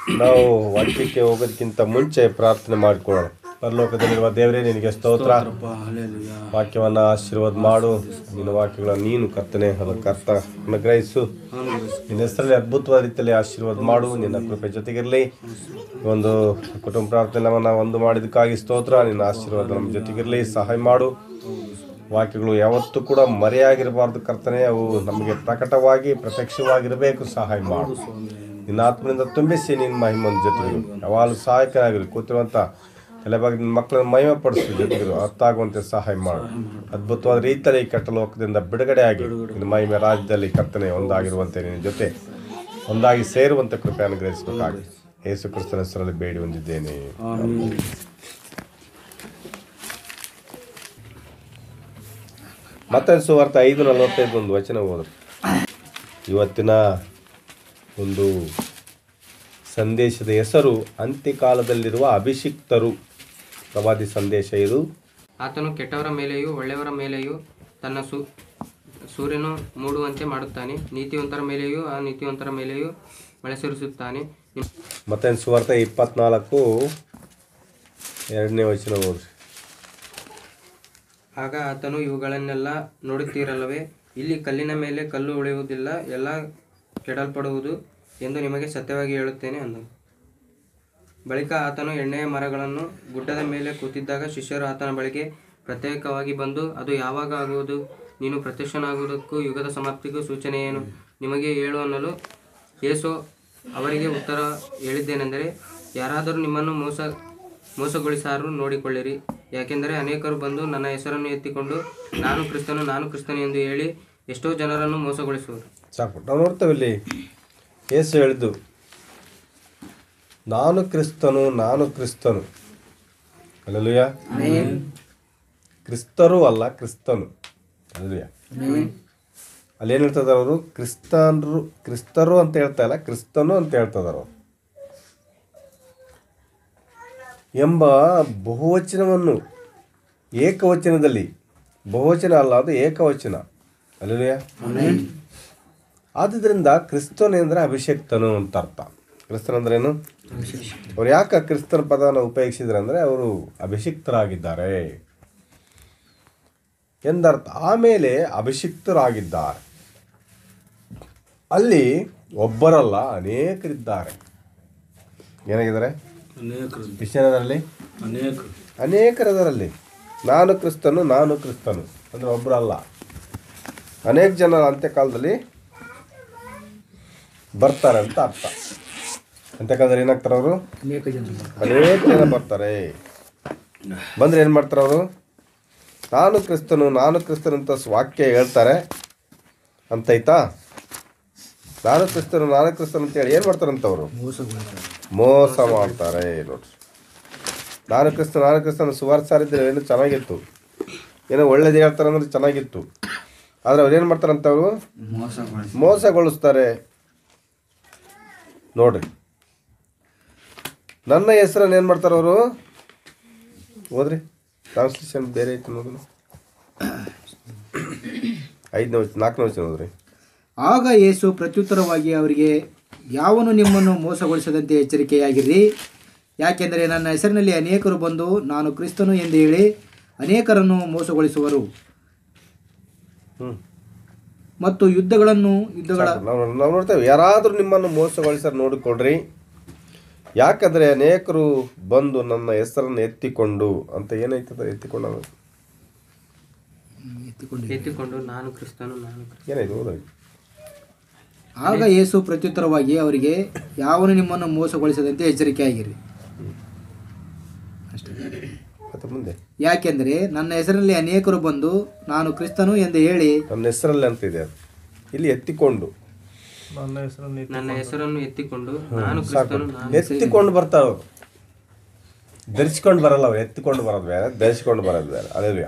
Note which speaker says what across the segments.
Speaker 1: ನಾವು ವಾಕ್ಯಕ್ಕೆ ಹೋಗೋದಕ್ಕಿಂತ ಮುಂಚೆ ಪ್ರಾರ್ಥನೆ ಮಾಡಿಕೊಳ್ಳೋಣ ಪರಲೋಕದಲ್ಲಿರುವ ದೇವರೇ ನಿನಗೆ ಸ್ತೋತ್ರ ವಾಕ್ಯವನ್ನ ಆಶೀರ್ವಾದ ಮಾಡು ನಿನ್ನ ವಾಕ್ಯಗಳನ್ನು ನೀನು ಕರ್ತನೆ ಅದರ ಕರ್ತ ಅನುಗ್ರಹಿಸು ನಿನ್ನ ಹೆಸರಲ್ಲಿ ಅದ್ಭುತವಾದ ರೀತಿಯಲ್ಲಿ ಆಶೀರ್ವಾದ ಮಾಡು ನಿನ್ನ ಕೃಪೆ ಜೊತೆಗಿರಲಿ ಒಂದು ಕುಟುಂಬ ಪ್ರಾರ್ಥನೆಯನ್ನು ಒಂದು ಮಾಡಿದಕ್ಕಾಗಿ ಸ್ತೋತ್ರ ನಿನ್ನ ಆಶೀರ್ವಾದ ನಮ್ಮ ಜೊತೆಗಿರಲಿ ಸಹಾಯ ಮಾಡು ವಾಕ್ಯಗಳು ಯಾವತ್ತೂ ಕೂಡ ಮರೆಯಾಗಿರಬಾರ್ದು ಕರ್ತನೆ ಅವು ನಮಗೆ ಪ್ರಕಟವಾಗಿ ಪ್ರತ್ಯಕ್ಷವಾಗಿರಬೇಕು ಸಹಾಯ ಮಾಡು ನಿನ್ನ ಆತ್ಮನಿಂದ ತುಂಬಿಸಿ ನಿನ್ನ ಮಹಿಮನ ಜೊತೆಗೆ ಯಾವಾಗಲೂ ಸಹಾಯಕರಾಗಿರು ಕೂತಿರುವಂಥ ತಲೆಬಾಗಿ ನಿನ್ನ ಮಕ್ಕಳನ್ನು ಮಹಿಮೆ ಪಡಿಸು ಜೊತೆಗಿರು ಅರ್ಥ ಆಗುವಂತೆ ಸಹಾಯ ಮಾಡು ಅದ್ಭುತವಾದ ರೀತಿಯಲ್ಲಿ ಈ ಕಟ್ಟಲು ಲೋಕದಿಂದ ಬಿಡುಗಡೆ ಆಗಿ ನಿನ್ನ ಮಹಿಮೆ ರಾಜ್ಯದಲ್ಲಿ ಕರ್ತನೆ ಒಂದಾಗಿರುವಂತೆ ನಿನ್ನ ಜೊತೆ ಒಂದಾಗಿ ಸೇರುವಂತೆ ಕೃಪೆ ಅನುಗ್ರಹಿಸಬೇಕಾಗಿ ಯೇಸು ಕ್ರಿಸ್ತನ ಹೆಸರಲ್ಲಿ ಬೇಡಿ ಹೊಂದಿದ್ದೇನೆ ಮತ್ತೆ ಸುವಾರ್ಥ ಐದು ನಲವತ್ತೈದು ಒಂದು ವಚನ ಹೋದ್ರು ಇವತ್ತಿನ ಒಂದು ಸಂದೇಶದ ಹೆಸರು ಅಂತ್ಯಕಾಲದಲ್ಲಿರುವ ಅಭಿಷಿಕ್ತರು ಪ್ರವಾದಿ ಸಂದೇಶ ಇದು
Speaker 2: ಆತನು ಕೆಟ್ಟವರ ಮೇಲೆಯೂ ಒಳ್ಳೆಯವರ ಮೇಲೆಯೂ ತನ್ನ ಸು ಸೂರ್ಯನು ಮೂಡುವಂತೆ ಮಾಡುತ್ತಾನೆ ನೀತಿವಂತರ ಮೇಲೆಯೂ ಆ ನೀತಿವಂತರ ಮೇಲೆಯೂ ಮಳೆ ಸುರಿಸುತ್ತಾನೆ
Speaker 1: ಮತ್ತೆ ಸುವಾರ್ಥ ಇಪ್ಪತ್ನಾಲ್ಕು ಎರಡನೇ ವಚನ ಹೋದ್ರಿ
Speaker 2: ಆಗ ಆತನು ಇವುಗಳನ್ನೆಲ್ಲ ನೋಡುತ್ತೀರಲ್ಲವೇ ಇಲ್ಲಿ ಕಲ್ಲಿನ ಮೇಲೆ ಕಲ್ಲು ಉಳಿಯುವುದಿಲ್ಲ ಎಲ್ಲ ಕೆಡಲ್ಪಡುವುದು ಎಂದು ನಿಮಗೆ ಸತ್ಯವಾಗಿ ಹೇಳುತ್ತೇನೆ ಅಂದನು ಬಳಿಕ ಆತನು ಎಣ್ಣೆಯ ಮರಗಳನ್ನು ಗುಡ್ಡದ ಮೇಲೆ ಕೂತಿದ್ದಾಗ ಶಿಷ್ಯರು ಆತನ ಬಳಿಗೆ ಪ್ರತ್ಯೇಕವಾಗಿ ಬಂದು ಅದು ಯಾವಾಗ ಆಗುವುದು ನೀನು ಪ್ರತ್ಯಕ್ಷನಾಗುವುದಕ್ಕೂ ಯುಗದ ಸಮಾಪ್ತಿಗೂ ಸೂಚನೆ ಏನು ನಿಮಗೆ ಹೇಳು ಅನ್ನಲು ಯೇಸು ಅವರಿಗೆ ಉತ್ತರ ಹೇಳಿದ್ದೇನೆಂದರೆ ಯಾರಾದರೂ ನಿಮ್ಮನ್ನು ಮೋಸ ಮೋಸಗೊಳಿಸಾರು ನೋಡಿಕೊಳ್ಳಿರಿ ಯಾಕೆಂದರೆ ಅನೇಕರು ಬಂದು ನನ್ನ ಹೆಸರನ್ನು ಎತ್ತಿಕೊಂಡು ನಾನು ಕ್ರಿಸ್ತನು ನಾನು ಕ್ರಿಸ್ತನು ಎಂದು ಹೇಳಿ ಎಷ್ಟೋ ಜನರನ್ನು ಮೋಸಗೊಳಿಸುವರು
Speaker 1: ಸಾಕು ನಾವು ನೋಡ್ತೇವೆ ಇಲ್ಲಿ ಯೇಸು ಹೇಳಿದ್ದು ನಾನು ಕ್ರಿಸ್ತನು ನಾನು ಕ್ರಿಸ್ತನು ಅಲ್ಲಲುಯ ಕ್ರಿಸ್ತರು ಅಲ್ಲ ಕ್ರಿಸ್ತನು ಅಲ್ಲಲುಯ ಅಲ್ಲಿ ಏನು ಹೇಳ್ತಿದಾರೆ ಅವರು ಕ್ರಿಸ್ತನ್ರು ಕ್ರಿಸ್ತರು ಅಂತ ಹೇಳ್ತಾ ಇಲ್ಲ ಕ್ರಿಸ್ತನು ಅಂತ ಹೇಳ್ತಿದಾರೆ ಅವರು ಎಂಬ ಬಹುವಚನವನ್ನು ಏಕವಚನದಲ್ಲಿ ಬಹುವಚನ ಅಲ್ಲ ಅದು ಏಕವಚನ ಅಲ್ಲಲುಯ ಆದುದರಿಂದ ಕ್ರಿಸ್ತನು ಅಂದರೆ ಅಭಿಷೇಕ್ತನು ಅಂತ ಅರ್ಥ ಕ್ರಿಸ್ತನ್ ಅಂದ್ರೇನು ಅವ್ರು ಯಾಕೆ ಕ್ರಿಸ್ತನ ಪದವನ್ನು ಉಪಯೋಗಿಸಿದ್ರು ಅಂದರೆ ಅವರು ಅಭಿಷಿಕ್ತರಾಗಿದ್ದಾರೆ ಎಂದರ್ಥ ಆಮೇಲೆ ಅಭಿಷಿಕ್ತರಾಗಿದ್ದಾರೆ ಅಲ್ಲಿ ಒಬ್ಬರಲ್ಲ ಅನೇಕರಿದ್ದಾರೆ ಏನಾಗಿದ್ದಾರೆ
Speaker 3: ಅನೇಕರು
Speaker 1: ಕ್ರಿಶ್ಚಿಯನರಲ್ಲಿ
Speaker 3: ಅನೇಕರು
Speaker 1: ಅನೇಕರದರಲ್ಲಿ ನಾನು ಕ್ರಿಸ್ತನು ನಾನು ಕ್ರಿಸ್ತನು ಅಂದರೆ ಒಬ್ಬರಲ್ಲ ಅನೇಕ ಜನ ಅಂತ್ಯಕಾಲದಲ್ಲಿ ಬರ್ತಾರೆ ಅಂತ ಅರ್ಥ ಅಂತ್ಯಕಾಲದಲ್ಲಿ ಏನಾಗ್ತಾರೆ ಅವರು
Speaker 3: ಅನೇಕ ಜನ
Speaker 1: ಅನೇಕ ಜನ ಬರ್ತಾರೆ ಬಂದ್ರೆ ಏನು ಮಾಡ್ತಾರೆ ಅವರು ನಾನು ಕ್ರಿಸ್ತನು ನಾನು ಕ್ರಿಸ್ತನು ಅಂತ ವಾಕ್ಯ ಹೇಳ್ತಾರೆ ಅಂತೈತಾ ನಾನು ಕ್ರಿಸ್ತನು ನಾನು ಕ್ರಿಸ್ತನು ಅಂತ ಹೇಳಿ ಏನು ಮಾಡ್ತಾರಂತ ಅವರು
Speaker 3: ಮೋಸಗೊಳಿಸ್ತಾರೆ
Speaker 1: ಮೋಸ ಮಾಡ್ತಾರೆ ನೋಡ್ರಿ ನಾನು ಕ್ರಿಸ್ತ ನಾನು ಕ್ರಿಸ್ತನ ಸುವಾರ್ಥ ಸಾರಿದ್ರೆ ಏನೋ ಚೆನ್ನಾಗಿತ್ತು ಏನೋ ಒಳ್ಳೇದು ಹೇಳ್ತಾರೆ ಅಂದ್ರೆ ಚೆನ್ನಾಗಿತ್ತು ಆದರೆ ಅವ್ರು ಏನು ಮಾಡ್ತಾರಂತ ಅವರು
Speaker 3: ಮೋಸಗೊಳಿಸ್ತಾರೆ
Speaker 1: ಮೋಸಗೊಳಿಸ್ತಾರೆ ನೋಡ್ರಿ ನನ್ನ ಹೆಸರನ್ನು ಏನು ಮಾಡ್ತಾರೆ ಅವರು ಹೋದ್ರಿ ಟ್ರಾನ್ಸ್ಲೇಷನ್ ಬೇರೆ ಐತೆ ನೋಡೋಣ ಐದನೇ ವಚನ ನಾಲ್ಕನೇ ವಚನ ಹೋದ್ರಿ
Speaker 4: ಆಗ ಯೇಸು ಪ್ರತ್ಯುತ್ತರವಾಗಿ ಅವರಿಗೆ ಯಾವನು ನಿಮ್ಮನ್ನು ಮೋಸಗೊಳಿಸದಂತೆ ಎಚ್ಚರಿಕೆಯಾಗಿರಿ ಯಾಕೆಂದರೆ ನನ್ನ ಹೆಸರಿನಲ್ಲಿ ಅನೇಕರು ಬಂದು ನಾನು ಕ್ರಿಸ್ತನು ಎಂದು ಹೇಳಿ ಅನೇಕರನ್ನು ಮೋಸಗೊಳಿಸುವರು
Speaker 1: ಹ್ಞೂ
Speaker 4: ಮತ್ತು ಯುದ್ಧಗಳನ್ನು ಯುದ್ಧಗಳ
Speaker 1: ನಾವು ನಾವು ನೋಡ್ತೇವೆ ಯಾರಾದರೂ ನಿಮ್ಮನ್ನು ಮೋಸಗೊಳಿಸಲು ನೋಡಿಕೊಳ್ರಿ ಯಾಕಂದರೆ ಅನೇಕರು ಬಂದು ನನ್ನ ಹೆಸರನ್ನು ಎತ್ತಿಕೊಂಡು ಅಂತ ಏನೈತದ ಎತ್ತಿಕೊಂಡು
Speaker 4: ಎತ್ತಿಕೊಂಡು
Speaker 2: ಎತ್ತಿಕೊಂಡು ನಾನು ಕ್ರಿಸ್ತನು ನಾನು ಕ್ರಿಸ್ತನು
Speaker 1: ಏನಾಯ್ತು ಓದೋದು
Speaker 4: ಆಗ ಯೇಸು ಪ್ರತ್ಯುತ್ತರವಾಗಿ ಅವರಿಗೆ ಯಾವನು ನಿಮ್ಮನ್ನು ಮೋಸಗೊಳಿಸದಂತೆ ಎಚ್ಚರಿಕೆಯಾಗಿರಿ ಅಷ್ಟೇ
Speaker 1: ಮತ್ತೆ ಮುಂದೆ
Speaker 4: ಯಾಕೆಂದರೆ ನನ್ನ ಹೆಸರಿನಲ್ಲಿ ಅನೇಕರು ಬಂದು ನಾನು ಕ್ರಿಸ್ತನು ಎಂದು ಹೇಳಿ
Speaker 1: ನನ್ನ ಹೆಸರಲ್ಲಿ ಅಂತ ಇದೆ ಅದು ಇಲ್ಲಿ ಎತ್ತಿಕೊಂಡು
Speaker 2: ನನ್ನ ಹೆಸರನ್ನು ಎತ್ತಿಕೊಂಡು ನಾನು ಕ್ರಿಸ್ತನು ನಾನು
Speaker 1: ಎತ್ತಿಕೊಂಡು ಬರ್ತಾವೆ ಅವ್ರು ಧರಿಸ್ಕೊಂಡು ಬರಲ್ಲ ಅವ್ರು ಎತ್ತಿಕೊಂಡು ಬರೋದು ಬೇರೆ ಧರಿಸ್ಕೊಂಡು ಬರೋದು ಬೇರೆ ಅದೇ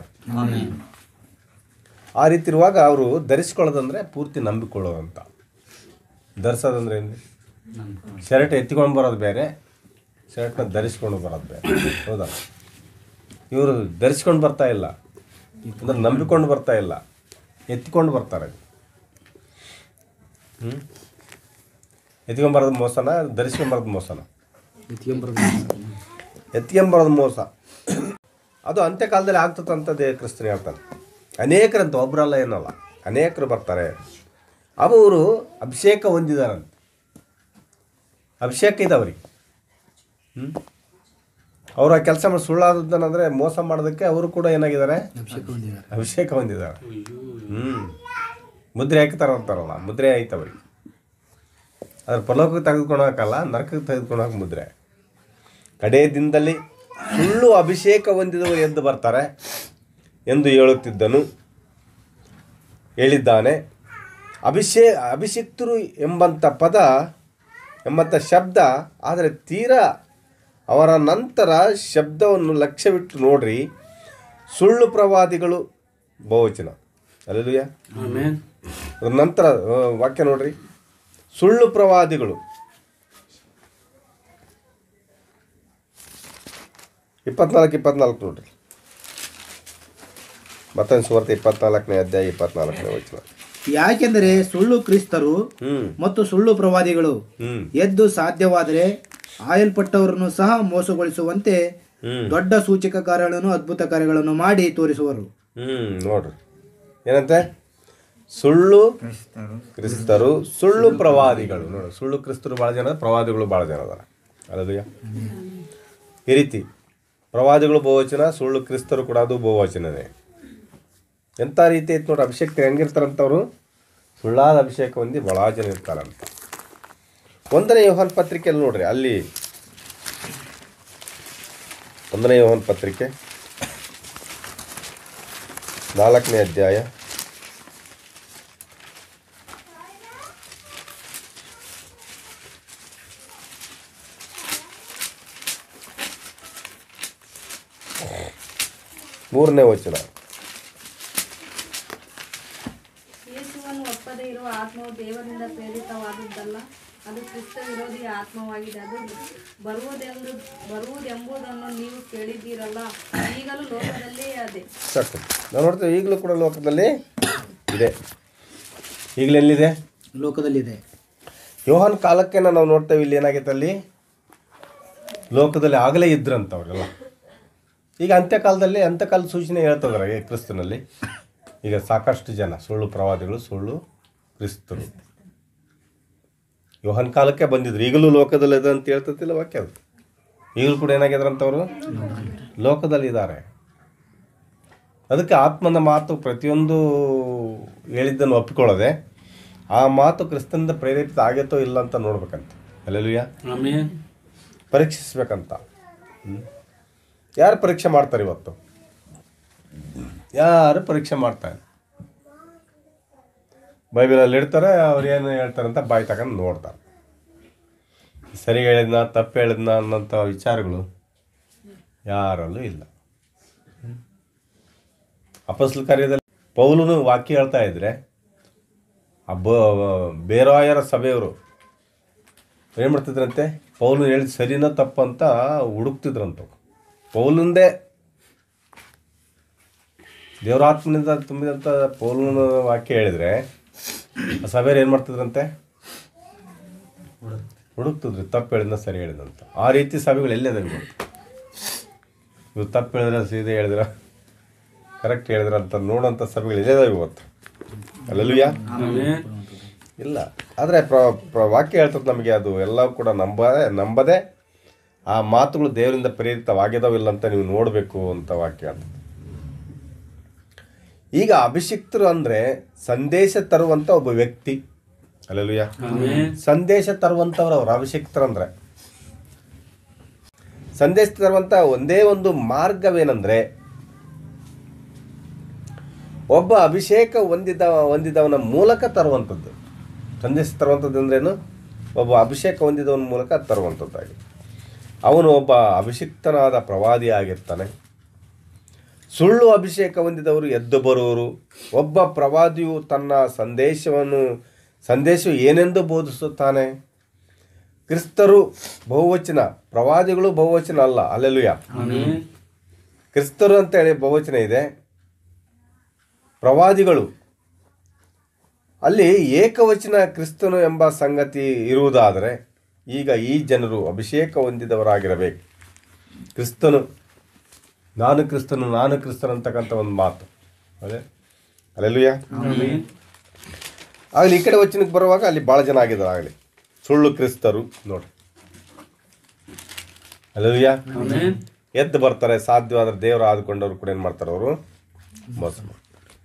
Speaker 1: ಆ ರೀತಿ ಇರುವಾಗ ಅವರು ಧರಿಸ್ಕೊಳ್ಳೋದಂದ್ರೆ ಪೂರ್ತಿ ನಂಬಿಕೊಳ್ಳೋದು ಅಂತ ಧರಿಸೋದಂದ್ರೆ ಏನು ಶರ್ಟ್ ಎತ್ತಿಕೊಂಡು ಬರೋದು ಬೇರೆ ಶರ್ಟ್ನ ಧರಿಸ್ಕೊಂಡು ಬರೋದು ಬೇರೆ ಹೌದಾ ಇವರು ಧರಿಸ್ಕೊಂಡು ಬರ್ತಾ ಇಲ್ಲ ಅಂದ್ರೆ ನಂಬಿಕೊಂಡು ಬರ್ತಾ ಇಲ್ಲ ಎತ್ತಿಕೊಂಡು ಬರ್ತಾರೆ ಹ್ಞೂ ಎತ್ಕೊಂಬರೋದು ಮೋಸನ ಧರಿಸ್ಕೊಂಬರೋದು ಮೋಸನ
Speaker 4: ಎತ್ಕೊಂಬರೋದು
Speaker 1: ಎತ್ಕೊಂಬರೋದು ಮೋಸ ಅದು ಅಂತ್ಯಕಾಲದಲ್ಲಿ ಆಗ್ತದಂತದೇ ಕ್ರಿಸ್ತನ ಹೇಳ್ತಾನೆ ಅನೇಕರಂತ ಒಬ್ಬರಲ್ಲ ಏನಲ್ಲ ಅನೇಕರು ಬರ್ತಾರೆ ಅವರು ಅಭಿಷೇಕ ಹೊಂದಿದಾರಂತೆ ಅಭಿಷೇಕ ಇದೆ ಅವ್ರಿಗೆ ಹ್ಞೂ ಅವರು ಆ ಕೆಲಸ ಮಾಡಿ ಸುಳ್ಳಾದದ್ದನಂದರೆ ಮೋಸ ಮಾಡೋದಕ್ಕೆ ಅವರು ಕೂಡ ಏನಾಗಿದ್ದಾರೆ
Speaker 4: ಅಭಿಷೇಕ ಹೊಂದಿದ್ದಾರೆ
Speaker 1: ಅಭಿಷೇಕ ಹೊಂದಿದ್ದಾರೆ ಹ್ಞೂ ಮುದ್ರೆ ಹಾಕ್ತಾರ ಅಂತಾರಲ್ಲ ಮುದ್ರೆ ಐತೆ ಅವ್ರಿಗೆ ಅದ್ರ ಪರಲೋಕಕ್ಕೆ ತೆಗೆದುಕೊಳಕಲ್ಲ ನರಕಕ್ಕೆ ತೆಗೆದುಕೊಳಕ್ಕೆ ಮುದ್ರೆ ಕಡೇ ದಿನದಲ್ಲಿ ಸುಳ್ಳು ಅಭಿಷೇಕ ಹೊಂದಿದವರು ಎದ್ದು ಬರ್ತಾರೆ ಎಂದು ಹೇಳುತ್ತಿದ್ದನು ಹೇಳಿದ್ದಾನೆ ಅಭಿಷೇ ಅಭಿಷಿಕ್ತರು ಎಂಬಂಥ ಪದ ಎಂಬಂಥ ಶಬ್ದ ಆದರೆ ತೀರಾ ಅವರ ನಂತರ ಶಬ್ದವನ್ನು ಲಕ್ಷ್ಯವಿಟ್ಟು ನೋಡ್ರಿ ಸುಳ್ಳು ಪ್ರವಾದಿಗಳು ಬಹುವಚನ ಅಲ್ಲೂಯ
Speaker 3: ಆಮೇನ್
Speaker 1: ಅದ್ರ ನಂತರ ಆ, ವಾಕ್ಯ ನೋಡ್ರಿ ಸುಳ್ಳು ಪ್ರವಾದಿಗಳು ಇಪ್ಪತ್ನಾಲ್ಕು ಇಪ್ಪತ್ನಾಲ್ಕು ನೋಡ್ರಿ ಮತ್ತೊಂದು ಸುವಾರ್ತೆ ಇಪ್ಪತ್ನಾಲ್ಕನೇ ಅಧ್ಯಾಯ ಇಪ್ಪತ್ನಾಲ್ಕನೇ ವಚನ
Speaker 4: ಯಾಕೆಂದರೆ ಸುಳ್ಳು ಕ್ರಿಸ್ತರು
Speaker 1: ಹ್ಞೂ
Speaker 4: ಮತ್ತು ಸುಳ್ಳು ಪ್ರವಾದಿಗಳು
Speaker 1: ಹ್ಞೂ
Speaker 4: ಎದ್ದು ಸಾಧ್ಯವಾದರೆ ಆಯಲ್ಪಟ್ಟವರನ್ನು ಸಹ ಮೋಸಗೊಳಿಸುವಂತೆ
Speaker 1: ಹ್ಞೂ
Speaker 4: ದೊಡ್ಡ ಸೂಚಕ ಕಾರ್ಯಗಳನ್ನು ಅದ್ಭುತ ಕಾರ್ಯಗಳನ್ನು ಮಾಡಿ ತೋರಿಸುವರು
Speaker 1: ಹ್ಞೂ ನೋಡ್ರಿ ಏನಂತೆ ಸುಳ್ಳು ಕ್ರಿಸ್ತರು ಸುಳ್ಳು ಪ್ರವಾದಿಗಳು ನೋಡಿ ಸುಳ್ಳು ಕ್ರಿಸ್ತರು ಭಾಳ ಜನ ಪ್ರವಾದಿಗಳು ಭಾಳ ಜನ ಅದಾರ ಅಲ್ಲದಯ್ಯ ಈ ರೀತಿ ಪ್ರವಾದಿಗಳು ಬಹುವಚನ ಸುಳ್ಳು ಕ್ರಿಸ್ತರು ಕೂಡ ಅದು ಬಹುವಚನನೇ ಎಂಥ ರೀತಿ ಐತೆ ನೋಡಿ ಅಭಿಷೇಕ ಹೆಂಗಿರ್ತಾರಂತವ್ರು ಸುಳ್ಳಾದ ಅಭಿಷೇಕ ಹೊಂದಿ ಭಾಳ ಜನ ಇರ್ತಾರಂತ ಒಂದನೇ ಯೋಹನ್ ಪತ್ರಿಕೆಯಲ್ಲಿ ನೋಡ್ರಿ ಅಲ್ಲಿ ಒಂದನೇ ಯೋಹನ್ ಪತ್ರಿಕೆ ನಾಲ್ಕನೇ ಅಧ್ಯಾಯ ಮೂರನೇ ವಚನ
Speaker 5: ಯೇಸುವನ್ನು ಒಪ್ಪದೇ ಇರುವ ಆತ್ಮವು ದೇವರಿಂದ ಪ್ರೇರಿತವಾದದ್ದಲ್ಲ ಅದು ಕ್ರಿಸ್ತ ವಿರೋಧಿ ಆತ್ಮವಾಗಿದೆ ಅದು ಬರುವುದೆಂದು ಬರುವುದೆಂಬುದನ್ನು ನೀವು ಕೇಳಿದ್ದೀರಲ್ಲ ಈಗಲೂ ಲೋಕದಲ್ಲೇ ಅದೇ
Speaker 1: ಸಾಕು ನಾವು ನೋಡ್ತೇವೆ ಈಗಲೂ ಕೂಡ ಲೋಕದಲ್ಲಿ ಇದೆ ಈಗಲೂ ಎಲ್ಲಿದೆ
Speaker 4: ಲೋಕದಲ್ಲಿದೆ
Speaker 1: ಯೋಹಾನ್ ಕಾಲಕ್ಕೆ ನಾವು ನೋಡ್ತೇವೆ ಇಲ್ಲಿ ಏನಾಗೈತೆ ಅಲ್ಲಿ ಲೋಕದಲ್ಲಿ ಆಗಲೇ ಇದ್ರಂತ ಅವರೆಲ್ಲ ಈಗ ಅಂತ್ಯಕಾಲದಲ್ಲಿ ಅಂತ್ಯಕಾಲದ ಸೂಚನೆ ಹೇಳ್ತದಾರೆ ಈ ಕ್ರಿಸ್ತನಲ್ಲಿ ಈಗ ಸಾಕಷ್ಟು ಜನ ಸುಳ್ಳು ಪ್ರವಾದಿಗಳು ಸುಳ್ಳು ಕ್ರಿಸ್ತರು ಯೋಹನ್ ಕಾಲಕ್ಕೆ ಬಂದಿದ್ರು ಈಗಲೂ ಲೋಕದಲ್ಲಿ ಇದೆ ಅಂತ ಹೇಳ್ತತಿಲ್ಲ ವಾಕ್ಯ ಅದು ಈಗಲೂ ಕೂಡ ಏನಾಗಿದ್ರಂತವರು ಲೋಕದಲ್ಲಿ ಇದ್ದಾರೆ ಅದಕ್ಕೆ ಆತ್ಮನ ಮಾತು ಪ್ರತಿಯೊಂದು ಹೇಳಿದ್ದನ್ನು ಒಪ್ಪಿಕೊಳ್ಳದೆ ಆ ಮಾತು ಕ್ರಿಸ್ತನಿಂದ ಪ್ರೇರೇಪಿತ ಆಗೈತೋ ಇಲ್ಲ ಅಂತ ನೋಡ್ಬೇಕಂತ ಅಲ್ಲೆಲ್ಲೂಯ
Speaker 3: ಆಮೇನ್
Speaker 1: ಪರೀಕ್ಷಿಸ್ಬೇಕಂತ ಹ್ಮ್. ಯಾರು ಪರೀಕ್ಷೆ ಮಾಡ್ತಾರೆ ಇವತ್ತು ಯಾರು ಪರೀಕ್ಷೆ ಮಾಡ್ತಾರೆ ಬೈಬಲಲ್ಲಿ ಇಡ್ತಾರೆ ಅವ್ರು ಏನು ಹೇಳ್ತಾರೆ ಅಂತ ಬಾಯಿ ತಗೊಂಡು ನೋಡ್ತಾರೆ ಸರಿ ಹೇಳಿದ್ನ ತಪ್ಪು ಹೇಳಿದ್ನ ಅನ್ನೋಂಥ ವಿಚಾರಗಳು ಯಾರಲ್ಲೂ ಇಲ್ಲ ಅಪಸ್ಲ ಕಾರ್ಯದಲ್ಲಿ ಪೌಲನು ವಾಕ್ಯ ಹೇಳ್ತಾ ಇದ್ರೆ ಆ ಬ ಬೇರಾಯರ ಸಭೆಯವರು ಏನು ಮಾಡ್ತಿದ್ರಂತೆ ಪೌಲನು ಹೇಳಿದ ಸರಿನೋ ತಪ್ಪಂತ ಹುಡುಕ್ತಿದ್ರಂತ ಪೌಲಂದೇ ದೇವರಾತ್ಮನಿಂದ ತುಂಬಿದಂಥ ಪೌಲನ ವಾಕ್ಯ ಹೇಳಿದ್ರೆ ಆ ಸಭೆಯವ್ರು ಏನು ಮಾಡ್ತಿದ್ರಂತೆ ಹುಡುಕ್ತಿದ್ರಿ ತಪ್ಪು ಹೇಳಿದ್ನ ಸರಿ ಹೇಳಿದಂತ ಆ ರೀತಿ ಸಭೆಗಳು ಎಲ್ಲೇ ಅದಾವೆ ಇವತ್ತು ಇವು ತಪ್ಪು ಹೇಳಿದ್ರೆ ಸೀದೆ ಹೇಳಿದ್ರ ಕರೆಕ್ಟ್ ಹೇಳಿದ್ರ ಅಂತ ನೋಡೋಂಥ ಸಭೆಗಳು ಎಲ್ಲೇ ಅದಾವೆ ಇವತ್ತು ಅಲ್ಲಲ್ವಿಯಾ
Speaker 3: ಆಮೇನ್
Speaker 1: ಇಲ್ಲ ಆದರೆ ಪ್ರ ಪ್ರ- ವಾಕ್ಯ ಹೇಳ್ತದೆ ನಮಗೆ ಅದು ಎಲ್ಲವೂ ಕೂಡ ನಂಬದೆ ನಂಬದೆ ಆ ಮಾತುಗಳು ದೇವರಿಂದ ಪ್ರೇರಿತವಾಗಿದಾವಿಲ್ಲ ಅಂತ ನೀವು ನೋಡಬೇಕು ಅಂತ ವಾಕ್ಯ ಹೇಳ್ತದೆ ಈಗ ಅಭಿಷಿಕ್ತರು ಅಂದರೆ ಸಂದೇಶ ತರುವಂಥ ಒಬ್ಬ ವ್ಯಕ್ತಿ ಅಲ್ಲಲ್ವಿಯ
Speaker 3: ಆಮೇನ್
Speaker 1: ಸಂದೇಶ ತರುವಂಥವ್ರು ಅವ್ರು ಅಭಿಷಿಕ್ತರಂದ್ರೆ ಸಂದೇಶ ತರುವಂಥ ಒಂದೇ ಒಂದು ಮಾರ್ಗವೇನೆಂದರೆ ಒಬ್ಬ ಅಭಿಷೇಕ ಹೊಂದಿದ ಹೊಂದಿದವನ ಮೂಲಕ ತರುವಂಥದ್ದು ಸಂದೇಶ ತರುವಂಥದ್ದು ಅಂದ್ರೇನು ಒಬ್ಬ ಅಭಿಷೇಕ ಹೊಂದಿದವನ ಮೂಲಕ ತರುವಂಥದ್ದಾಗಿ ಅವನು ಒಬ್ಬ ಅಭಿಷಿಕ್ತನಾದ ಪ್ರವಾದಿ ಆಗಿರ್ತಾನೆ ಸುಳ್ಳು ಅಭಿಷೇಕ ಹೊಂದಿದವರು ಎದ್ದು ಬರುವರು ಒಬ್ಬ ಪ್ರವಾದಿಯು ತನ್ನ ಸಂದೇಶವನ್ನು ಸಂದೇಶವು ಏನೆಂದು ಬೋಧಿಸುತ್ತಾನೆ ಕ್ರಿಸ್ತರು ಬಹುವಚನ ಪ್ರವಾದಿಗಳು ಬಹುವಚನ ಅಲ್ಲ ಅಲ್ಲೆಲ್ಲುಯ
Speaker 3: ಆಮೇನ್
Speaker 1: ಕ್ರಿಸ್ತರು ಅಂತೇಳಿ ಬಹುವಚನ ಇದೆ ಪ್ರವಾದಿಗಳು ಅಲ್ಲಿ ಏಕವಚನ ಕ್ರಿಸ್ತನು ಎಂಬ ಸಂಗತಿ ಇರುವುದಾದರೆ ಈಗ ಈ ಜನರು ಅಭಿಷೇಕ ಹೊಂದಿದವರಾಗಿರಬೇಕು ಕ್ರಿಸ್ತನು ನಾನು ಕ್ರಿಸ್ತನು ನಾನು ಕ್ರಿಸ್ತನು ಅಂತಕ್ಕಂಥ ಒಂದು ಮಾತು ಅದೇ ಅಲ್ಲೆಲ್ಲೂಯ ಆಗಲಿ ಈ ಕಡೆ ವಚನಕ್ಕೆ ಬರುವಾಗ ಅಲ್ಲಿ ಭಾಳ ಜನ ಆಗಿದ್ದಾರೆ ಆಗಲಿ ಸುಳ್ಳು ಕ್ರಿಸ್ತರು ನೋಡಿ ಅಲ್ಲೆಲ್ಲೂಯ ಎದ್ದು ಬರ್ತಾರೆ ಸಾಧ್ಯವಾದ್ರೆ ದೇವರು ಆದುಕೊಂಡವ್ರು ಕೂಡ ಏನು ಮಾಡ್ತಾರೆ ಅವರು ಮೋಸ ಮಾಡ್ತಾರೆ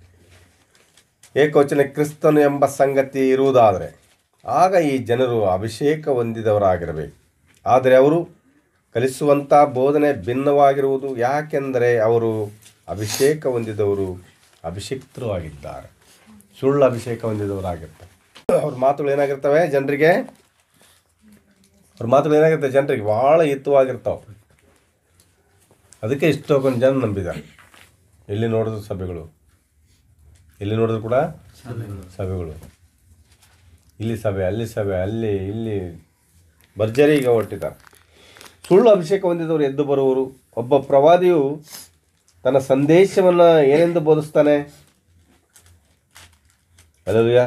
Speaker 1: ಏಕವಚನ ಕ್ರಿಸ್ತನು ಎಂಬ ಸಂಗತಿ ಇರುವುದಾದರೆ ಆಗ ಈ ಜನರು ಅಭಿಷೇಕ ಹೊಂದಿದವರಾಗಿರಬೇಕು ಆದರೆ ಅವರು ಕಲಿಸುವಂಥ ಬೋಧನೆ ಭಿನ್ನವಾಗಿರುವುದು ಯಾಕೆಂದರೆ ಅವರು ಅಭಿಷೇಕ ಹೊಂದಿದವರು ಅಭಿಷಿಕ್ತರು ಆಗಿದ್ದಾರೆ ಸುಳ್ಳು ಅಭಿಷೇಕ ಹೊಂದಿದವರಾಗಿರ್ತಾರೆ ಅವ್ರ ಮಾತುಗಳು ಏನಾಗಿರ್ತವೆ ಜನರಿಗೆ ಅವ್ರ ಮಾತುಗಳು ಏನಾಗಿರ್ತವೆ ಜನರಿಗೆ ಭಾಳ ಹಿತವಾಗಿರ್ತಾವೆ ಅದಕ್ಕೆ ಇಷ್ಟೊಂದು ಜನ ನಂಬಿದ್ದಾರೆ ಎಲ್ಲಿ ನೋಡಿದ್ರು ಸಭೆಗಳು ಎಲ್ಲಿ ನೋಡಿದ್ರು ಕೂಡ ಸಭೆಗಳು ಇಲ್ಲಿ ಸಭೆ ಅಲ್ಲಿ ಸಭೆ ಅಲ್ಲಿ ಇಲ್ಲಿ ಭರ್ಜರಿಗೆ ಹೊರಟಿದ್ದಾರೆ ಸುಳ್ಳು ಅಭಿಷೇಕ ಹೊಂದಿದವರು ಎದ್ದು ಬರುವರು ಒಬ್ಬ ಪ್ರವಾದಿಯು ತನ್ನ ಸಂದೇಶವನ್ನು ಏನೆಂದು ಬೋಧಿಸ್ತಾನೆ ಅಲ್ಲೂಯ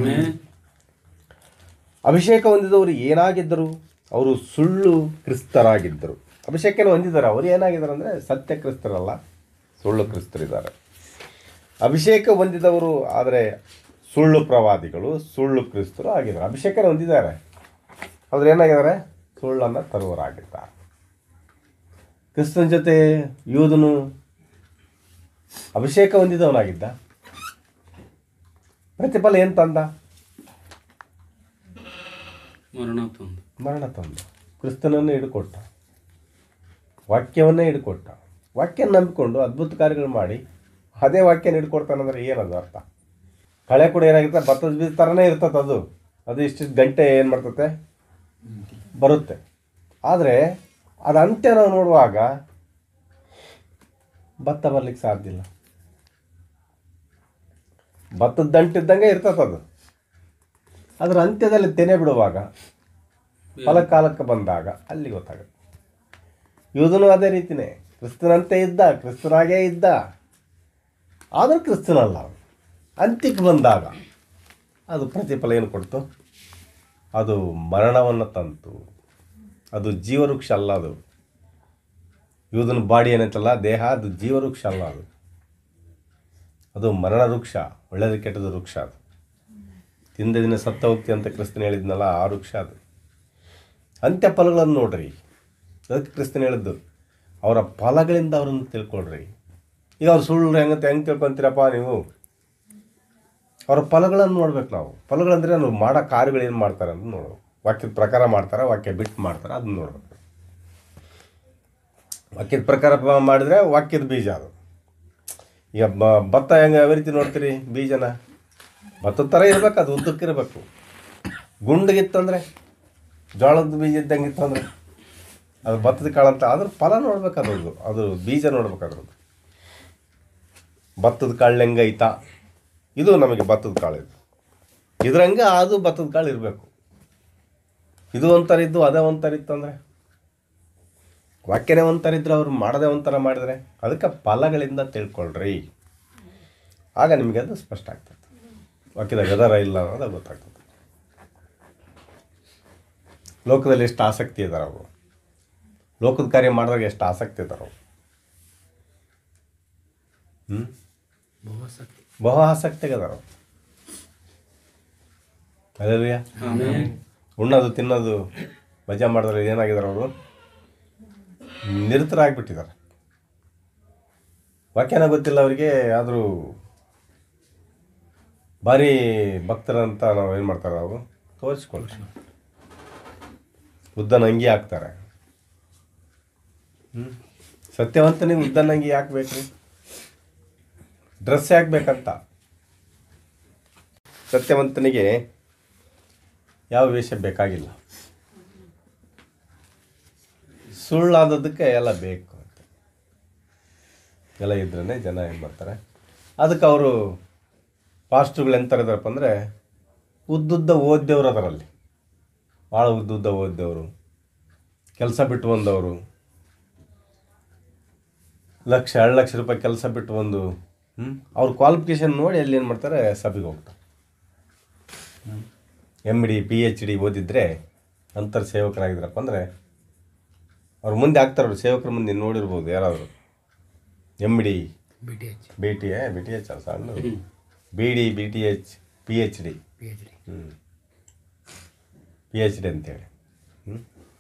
Speaker 1: ಅಭಿಷೇಕ ಹೊಂದಿದವರು ಏನಾಗಿದ್ದರು ಅವರು ಸುಳ್ಳು ಕ್ರಿಸ್ತರಾಗಿದ್ದರು ಅಭಿಷೇಕನ ಹೊಂದಿದ್ದಾರೆ ಅವರು ಏನಾಗಿದ್ದಾರೆ ಅಂದರೆ ಸತ್ಯ ಕ್ರಿಸ್ತರಲ್ಲ ಸುಳ್ಳು ಕ್ರಿಸ್ತರಿದ್ದಾರೆ ಅಭಿಷೇಕ ಹೊಂದಿದವರು ಆದರೆ ಸುಳ್ಳು ಪ್ರವಾದಿಗಳು ಸುಳ್ಳು ಕ್ರಿಸ್ತರು ಆಗಿದ್ದಾರೆ ಅಭಿಷೇಕನ ಹೊಂದಿದ್ದಾರೆ ಅವ್ರು ಏನಾಗಿದ್ದಾರೆ ಸುಳ್ಳನ್ನು ತರುವರಾಗಿದ್ದಾರೆ ಕ್ರಿಸ್ತನ ಜೊತೆ ಯೂದನು ಅಭಿಷೇಕ ಹೊಂದಿದವನಾಗಿದ್ದ ಪ್ರತಿಫಲ ಏನು ತಂದ
Speaker 3: ಮರಣ ತಂದು
Speaker 1: ಮರಣ ತಂದ ಕ್ರಿಸ್ತನನ್ನು ಹಿಡ್ಕೊಟ್ಟ ವಾಕ್ಯವನ್ನೇ ಹಿಡ್ಕೊಟ್ಟ ವಾಕ್ಯ ನಂಬಿಕೊಂಡು ಅದ್ಭುತ ಕಾರ್ಯಗಳು ಮಾಡಿ ಅದೇ ವಾಕ್ಯನ ಹಿಡ್ಕೊಡ್ತಾನಂದ್ರೆ ಏನದು ಅರ್ಥ ಕಳೆ ಕೂಡ ಏನಾಗಿರುತ್ತೆ ಭತ್ತದ ಬೀಜ ಥರನೇ ಇರ್ತದೆ ಅದು ಅದು ಇಷ್ಟಿಷ್ಟು ಗಂಟೆ ಏನು ಮಾಡ್ತತೆ ಬರುತ್ತೆ ಆದರೆ ಅದು ಅಂತ್ಯ ನಾವು ನೋಡುವಾಗ ಭತ್ತ ಬರ್ಲಿಕ್ಕೆ ಸಾಧ್ಯ ಇಲ್ಲ ಭತ್ತದ ದಂಟಿದ್ದಂಗೆ ಇರ್ತದೆ ಅದು ಅದರ ಅಂತ್ಯದಲ್ಲಿ ತೆನೆ ಬಿಡುವಾಗ ಫಲ ಕಾಲಕ್ಕೆ ಬಂದಾಗ ಅಲ್ಲಿ ಗೊತ್ತಾಗುತ್ತೆ ಯೂದನು ಅದೇ ರೀತಿನೇ ಕ್ರಿಸ್ತನಂತೆ ಇದ್ದ ಕ್ರಿಸ್ತನಾಗೇ ಇದ್ದ ಆದರೂ ಕ್ರಿಸ್ತನಲ್ಲ ಅವನು ಅಂತ್ಯಕ್ಕೆ ಬಂದಾಗ ಅದು ಪ್ರತಿಫಲ ಏನು ಕೊಡ್ತು ಅದು ಮರಣವನ್ನು ತಂತು ಅದು ಜೀವವೃಕ್ಷ ಅಲ್ಲ ಅದು ಯೂದನ ಬಾಡಿ ಏನೈತಲ್ಲ ದೇಹ ಅದು ಜೀವವೃಕ್ಷ ಅಲ್ಲ ಅದು ಅದು ಮರಣ ವೃಕ್ಷ ಒಳ್ಳೆಯದು ಕೆಟ್ಟದ್ದು ವೃಕ್ಷ ಅದು ತಿಂದ ದಿನ ಸತ್ತ ಹೋಗ್ತಿ ಅಂತ ಕ್ರಿಸ್ತನ ಹೇಳಿದ್ನಲ್ಲ ಆ ವೃಕ್ಷ ಅದು ಅಂತ್ಯ ಫಲಗಳನ್ನು ನೋಡ್ರಿ ಅದಕ್ಕೆ ಕ್ರಿಸ್ತನ ಹೇಳಿದ್ದು ಅವರ ಫಲಗಳಿಂದ ಅವರನ್ನು ತಿಳ್ಕೊಳ್ರಿ ಈಗ ಅವ್ರು ಸುಳ್ಳು ಹೆಂಗಂತ ಹೆಂಗೆ ತಿಳ್ಕೊತೀರಪ್ಪ ನೀವು ಅವರ ಫಲಗಳನ್ನು ನೋಡ್ಬೇಕು ನಾವು ಫಲಗಳಂದ್ರೆ ನಾವು ಮಾಡೋ ಕಾರ್ಯಗಳು ಏನು ಮಾಡ್ತಾರೆ ಅಂತ ನೋಡ್ಬೇಕು ವಾಕ್ಯದ ಪ್ರಕಾರ ಮಾಡ್ತಾರೆ ವಾಕ್ಯ ಬಿಟ್ಟು ಮಾಡ್ತಾರೆ ಅದನ್ನ ನೋಡ್ಬೇಕು ವಾಕ್ಯದ ಪ್ರಕಾರ ಪ- ಮಾಡಿದ್ರೆ ವಾಕ್ಯದ ಬೀಜ ಅದು ಈಗ ಬ- ಭತ್ತ ಹೆಂಗೆ ಯಾವ ರೀತಿ ನೋಡ್ತೀರಿ ಬೀಜನ ಭತ್ತದ ಥರ ಇರ್ಬೇಕು ಅದು ಉದ್ದಕ್ಕಿರಬೇಕು ಗುಂಡಗಿತ್ತಂದ್ರೆ ಜೋಳದ ಬೀಜ ಇದ್ದಂಗೆ ಇತ್ತು ಅಂದ್ರೆ ಅದು ಭತ್ತದ ಕಾಳಂತ ಅದ್ರ ಫಲ ನೋಡ್ಬೇಕು ಅದ್ರದ್ದು ಅದು ಬೀಜ ನೋಡ್ಬೇಕು ಅದ್ರದ್ದು ಭತ್ತದ ಕಾಳು ಹೆಂಗೈತಾ ಇದು ನಮಗೆ ಭತ್ತದ ಕಾಳು ಇದು ಇದ್ರಂಗೆ ಅದು ಭತ್ತದ ಕಾಳು ಇರಬೇಕು ಇದು ಒಂಥರ ಇದ್ದು ಅದೇ ಒಂಥರ ಇತ್ತಂದ್ರೆ ವಾಕ್ಯನೇ ಒಂಥರ ಇದ್ರೆ ಅವ್ರು ಮಾಡದೇ ಒಂಥರ ಮಾಡಿದರೆ ಅದಕ್ಕೆ ಫಲಗಳಿಂದ ತಿಳ್ಕೊಳ್ರಿ ಆಗ ನಿಮಗೆ ಅದು ಸ್ಪಷ್ಟ ಆಗ್ತದೆ ವಾಕ್ಯದಾಗ ಅದರ ಇಲ್ಲ ಅನ್ನೋದು ಗೊತ್ತಾಗ್ತದೆ ಲೋಕದಲ್ಲಿ ಎಷ್ಟು ಆಸಕ್ತಿ ಇದ್ದಾರೆ ಅವರು ಲೋಕದ ಕಾರ್ಯ ಮಾಡಿದಾಗ ಎಷ್ಟು ಆಸಕ್ತಿ ಇದ್ದಾರೆ ಅವರು ಹ್ಞೂ ಬಹು ಆಸಕ್ತಿಗೆ ಅದಾರ ಅಲ್ಲಲ್ವಿಯ ಉಣ್ಣೋದು ತಿನ್ನೋದು ಮಜಾ ಮಾಡಿದ್ರೆ ಏನಾಗಿದ್ದಾರೆ ಅವರು ನಿರತರಾಗ್ಬಿಟ್ಟಿದ್ದಾರೆ ವಾಕ್ಯನ ಗೊತ್ತಿಲ್ಲ ಅವರಿಗೆ ಆದರೂ ಭಾರಿ ಭಕ್ತರಂತ ನಾವು ಏನು ಮಾಡ್ತಾರೆ ಅವರು ತೋರಿಸ್ಕೊಳ್ರಿ ಉದ್ದನ ಅಂಗಿ ಹಾಕ್ತಾರೆ ಹ್ಞೂ ಸತ್ಯವಂತನಿಗೆ ಉದ್ದನ ಅಂಗಿ ಯಾಕೆ ಬೇಕ್ರಿ ಡ್ರೆಸ್ ಯಾಕೆ ಬೇಕಂತ ಸತ್ಯವಂತನಿಗೆ ಯಾವ ವೇಷ ಬೇಕಾಗಿಲ್ಲ ಸುಳ್ಳಾದದಕ್ಕೆ ಎಲ್ಲ ಬೇಕು ಅಂತ ಎಲ್ಲ ಇದ್ರೇ ಜನ ಏನು ಮಾಡ್ತಾರೆ ಅದಕ್ಕೆ ಅವರು ಪಾಸ್ಟ್ರುಗಳು ಎಂತಾರೆ ಇದಾರಪ್ಪ ಅಂದರೆ ಉದ್ದುದ್ದ ಓದ್ದವ್ರು ಅದರಲ್ಲಿ ಭಾಳ ಉದ್ದುದ್ದ ಓದ್ದವರು ಕೆಲಸ ಬಿಟ್ಟು ಬಂದವರು ಲಕ್ಷ ಎರಡು ಲಕ್ಷ ರೂಪಾಯಿ ಕೆಲಸ ಬಿಟ್ಟು ಬಂದು ಹ್ಞೂ ಅವ್ರ ಕ್ವಾಲಿಫಿಕೇಷನ್ ನೋಡಿ ಅಲ್ಲಿ ಏನು ಮಾಡ್ತಾರೆ ಸಭೆಗೆ ಹೋಗ್ತಾರೆ M D P H D ಓದಿದ್ರೆ ಅಂತರ್ ಸೇವಕರಾಗಿದ್ರಪ್ಪ ಅಂದರೆ ಅವ್ರು ಮುಂದೆ ಆಗ್ತಾರೆ ಸೇವಕರ ಮುಂದೆ ನೋಡಿರ್ಬೋದು ಯಾರಾದರೂ M D
Speaker 4: B T H
Speaker 1: B T A B T H ಸಣ್ಣ B D B T H P H D
Speaker 4: P H D
Speaker 1: ಹ್ಞೂ ಪಿ ಎಚ್ ಡಿ ಅಂತೇಳಿ ಹ್ಞೂ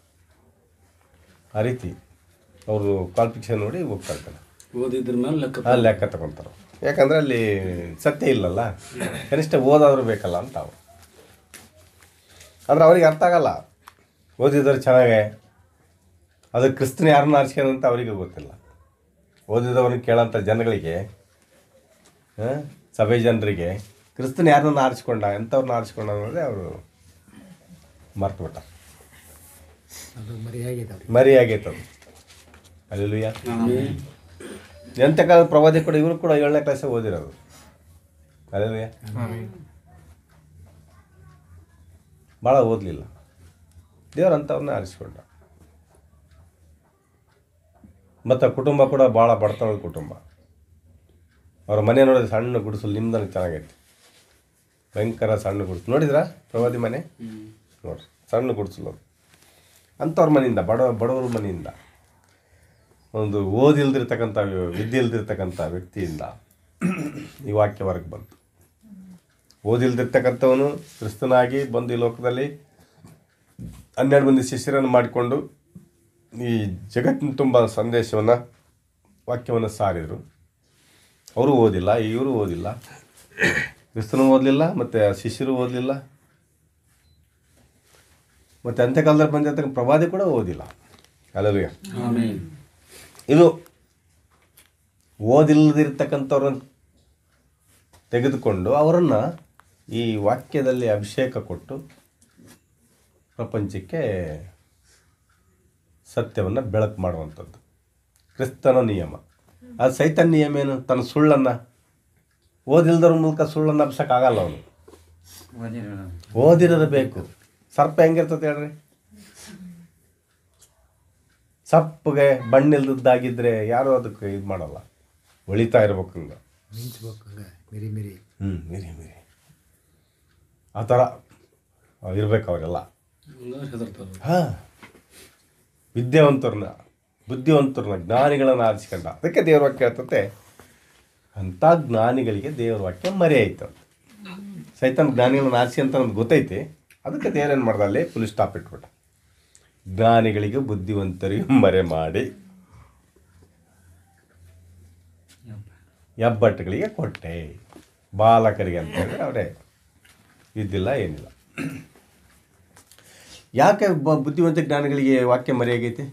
Speaker 1: ಆ ರೀತಿ ಅವರು ಕ್ವಾಲಿಫಿಕೇಷನ್ ನೋಡಿ ಹೋಗ್ತಾ ಇರ್ತಾರೆ
Speaker 3: ಓದಿದ್ರ ಮೇಲೆ ಲೆಕ್ಕ
Speaker 1: ಆ ಲೆಕ್ಕ ತಗೊತಾರೆ ಯಾಕಂದರೆ ಅಲ್ಲಿ ಸತ್ಯ ಇಲ್ಲಲ್ಲ ಕನಿಷ್ಠ ಓದಾದರೂ ಬೇಕಲ್ಲ ಅಂತ ಅವ್ರು ಆದರೆ ಅವ್ರಿಗೆ ಅರ್ಥ ಆಗಲ್ಲ ಓದಿದ್ರೆ ಚೆನ್ನಾಗೆ ಅದು ಕ್ರಿಸ್ತನ ಯಾರನ್ನ ಆರಿಸ್ಕೊಂಡಂತ ಅವರಿಗೆ ಗೊತ್ತಿಲ್ಲ ಓದಿದವ್ರನ್ನ ಕೇಳೋಂಥ ಜನಗಳಿಗೆ ಆ, ಸಭೆ ಜನರಿಗೆ ಕ್ರಿಸ್ತನ ಯಾರನ್ನ ಆರಿಸ್ಕೊಂಡ ಎಂಥವ್ರನ್ನ ಆರಿಸ್ಕೊಂಡ ಅನ್ನೋದೇ ಅವರು ಮರ್ತುಬಿಟ್ಟ
Speaker 4: ಅದು ಮರಿಯಾಗಿದೆ ಅವ್ರಿಗೆ
Speaker 1: ಮರಿ ಆಗೈತೆ ಅದು ಅಲ್ಲಿಯ ಎಂಥ ಕಾಲದ ಪ್ರವಾದಿ ಕೂಡ ಇವರು ಕೂಡ ಏಳನೇ ಕ್ಲಾಸೇ ಓದಿರೋದು ಅಲ್ಲಿಯ ಭಾಳ ಓದಲಿಲ್ಲ ದೇವ್ರ ಅಂಥವ್ರನ್ನ ಆರಿಸ್ಕೊಂಡ ಮತ್ತು ಕುಟುಂಬ ಕೂಡ ಭಾಳ ಬಡತನದ ಕುಟುಂಬ ಅವ್ರ ಮನೆ ನೋಡಿದ್ರೆ ಸಣ್ಣ ಗುಡಿಸಲು ನಿಮ್ದನ ಚೆನ್ನಾಗೈತೆ ಭಯಂಕರ ಸಣ್ಣ ಗುಡಿಸಲು ನೋಡಿದ್ರಾ ಪ್ರವಾದಿ ಮನೆ ನೋಡ್ರಿ ಸಣ್ಣ ಗುಡಿಸಲು ಅದು ಅಂಥವ್ರ ಮನೆಯಿಂದ ಬಡ ಬಡವ್ರ ಮನೆಯಿಂದ ಒಂದು ಓದಿಲ್ದಿರ್ತಕ್ಕಂಥ ವಿದ್ಯೆ ಇಲ್ದಿರ್ತಕ್ಕಂಥ ವ್ಯಕ್ತಿಯಿಂದ ಈ ವಾಕ್ಯ ಹೊರಗೆ ಬಂತು ಓದಿಲ್ದಿರ್ತಕ್ಕಂಥವನು ಕ್ರಿಸ್ತನಾಗಿ ಬಂದು ಈ ಲೋಕದಲ್ಲಿ ಹನ್ನೆರಡು ಮಂದಿ ಶಿಷ್ಯರನ್ನು ಮಾಡಿಕೊಂಡು ಈ ಜಗತ್ತಿನ ತುಂಬ ಸಂದೇಶವನ್ನು ವಾಕ್ಯವನ್ನು ಸಾರಿದರು ಅವರು ಓದಿಲ್ಲ ಇವರು ಓದಿಲ್ಲ ಕ್ರಿಸ್ತನು ಓದಲಿಲ್ಲ ಮತ್ತು ಶಿಷ್ಯರು ಓದಲಿಲ್ಲ ಮತ್ತು ಅಂತ್ಯಕಾಲದಲ್ಲಿ ಬಂದಿರ್ತಕ್ಕಂಥ ಪ್ರವಾದಿ ಕೂಡ ಓದಿಲ್ಲ ಅಲ್ಲವೇ
Speaker 3: ಆಮೇಲೆ
Speaker 1: ಇದು ಓದಿಲ್ಲದಿರ್ತಕ್ಕಂಥವ್ರನ್ನ ತೆಗೆದುಕೊಂಡು ಅವರನ್ನು ಈ ವಾಕ್ಯದಲ್ಲಿ ಅಭಿಷೇಕ ಕೊಟ್ಟು ಪ್ರಪಂಚಕ್ಕೆ ಸತ್ಯವನ್ನು ಬೆಳಕು ಮಾಡುವಂಥದ್ದು ಕ್ರಿಸ್ತನ ನಿಯಮ ಅದು ಸೈತನ್ ನಿಯಮ ಏನು ತನ್ನ ಸುಳ್ಳನ್ನು ಓದಿಲ್ದವ್ರ ಮೂಲಕ ಸುಳ್ಳನ್ನು ಹಬ್ಸಕ್ಕಾಗಲ್ಲ ಅವನು ಓದಿರಬೇಕು ಸರ್ಪ ಹೆಂಗಿರ್ತದೆ ಹೇಳ್ರಿ ಸಪ್ಪಗೆ ಬಣ್ಣಿಲ್ದದ್ದಾಗಿದ್ದರೆ ಯಾರೂ ಅದಕ್ಕೆ ಇದು ಮಾಡಲ್ಲ ಹೊಳಿತಾ ಇರ್ಬೇಕು ಹಂಗೆ
Speaker 4: ಮಿಂಚ್ಬೇಕು ಹಂಗೆ ಮಿರಿ ಮಿರಿ
Speaker 1: ಹ್ಞೂ ಮಿರಿ ಮಿರಿ ಆ ಥರ ಇರ್ಬೇಕು ಅವರೆಲ್ಲ
Speaker 3: ಹಂಗಾರೆ ಹೆದರ್ತಾರೆ
Speaker 1: ಹಾಂ ವಿದ್ಯಾವಂತರನ್ನ ಬುದ್ಧಿವಂತರನ್ನ ಜ್ಞಾನಿಗಳನ್ನು ಆರಿಸ್ಕೊಂಡ ಅದಕ್ಕೆ ದೇವ್ರ ವಾಕ್ಯ ಹೇಳ್ತತೆ ಅಂಥ ಜ್ಞಾನಿಗಳಿಗೆ ದೇವ್ರ ವಾಕ್ಯ ಮರೆ ಆಯ್ತು ಸೈತನ್ ಜ್ಞಾನಿಗಳನ್ನ ಆರಿಸಿ ಅಂತ ನಮ್ಗೆ ಗೊತ್ತೈತಿ ಅದಕ್ಕೆ ದೇವ್ರೇನು ಮಾಡ್ದ ಅಲ್ಲಿ ಫುಲ್ ಸ್ಟಾಪ್ ಇಟ್ಬಿಟ್ಟ ಜ್ಞಾನಿಗಳಿಗೆ ಬುದ್ಧಿವಂತರಿಗೆ ಮರೆ ಮಾಡಿ ಹೆಬ್ಬಟ್ಟುಗಳಿಗೆ ಕೊಟ್ಟೆ ಬಾಲಕರಿಗೆ ಅಂತ ಹೇಳಿದ್ರೆ ಅವರೇ ಇದ್ದಿಲ್ಲ ಏನಿಲ್ಲ ಯಾಕೆ ಬ ಬುದ್ಧಿವಂತ ಜ್ಞಾನಿಗಳಿಗೆ ವಾಕ್ಯ ಮರೆಯಾಗೈತಿ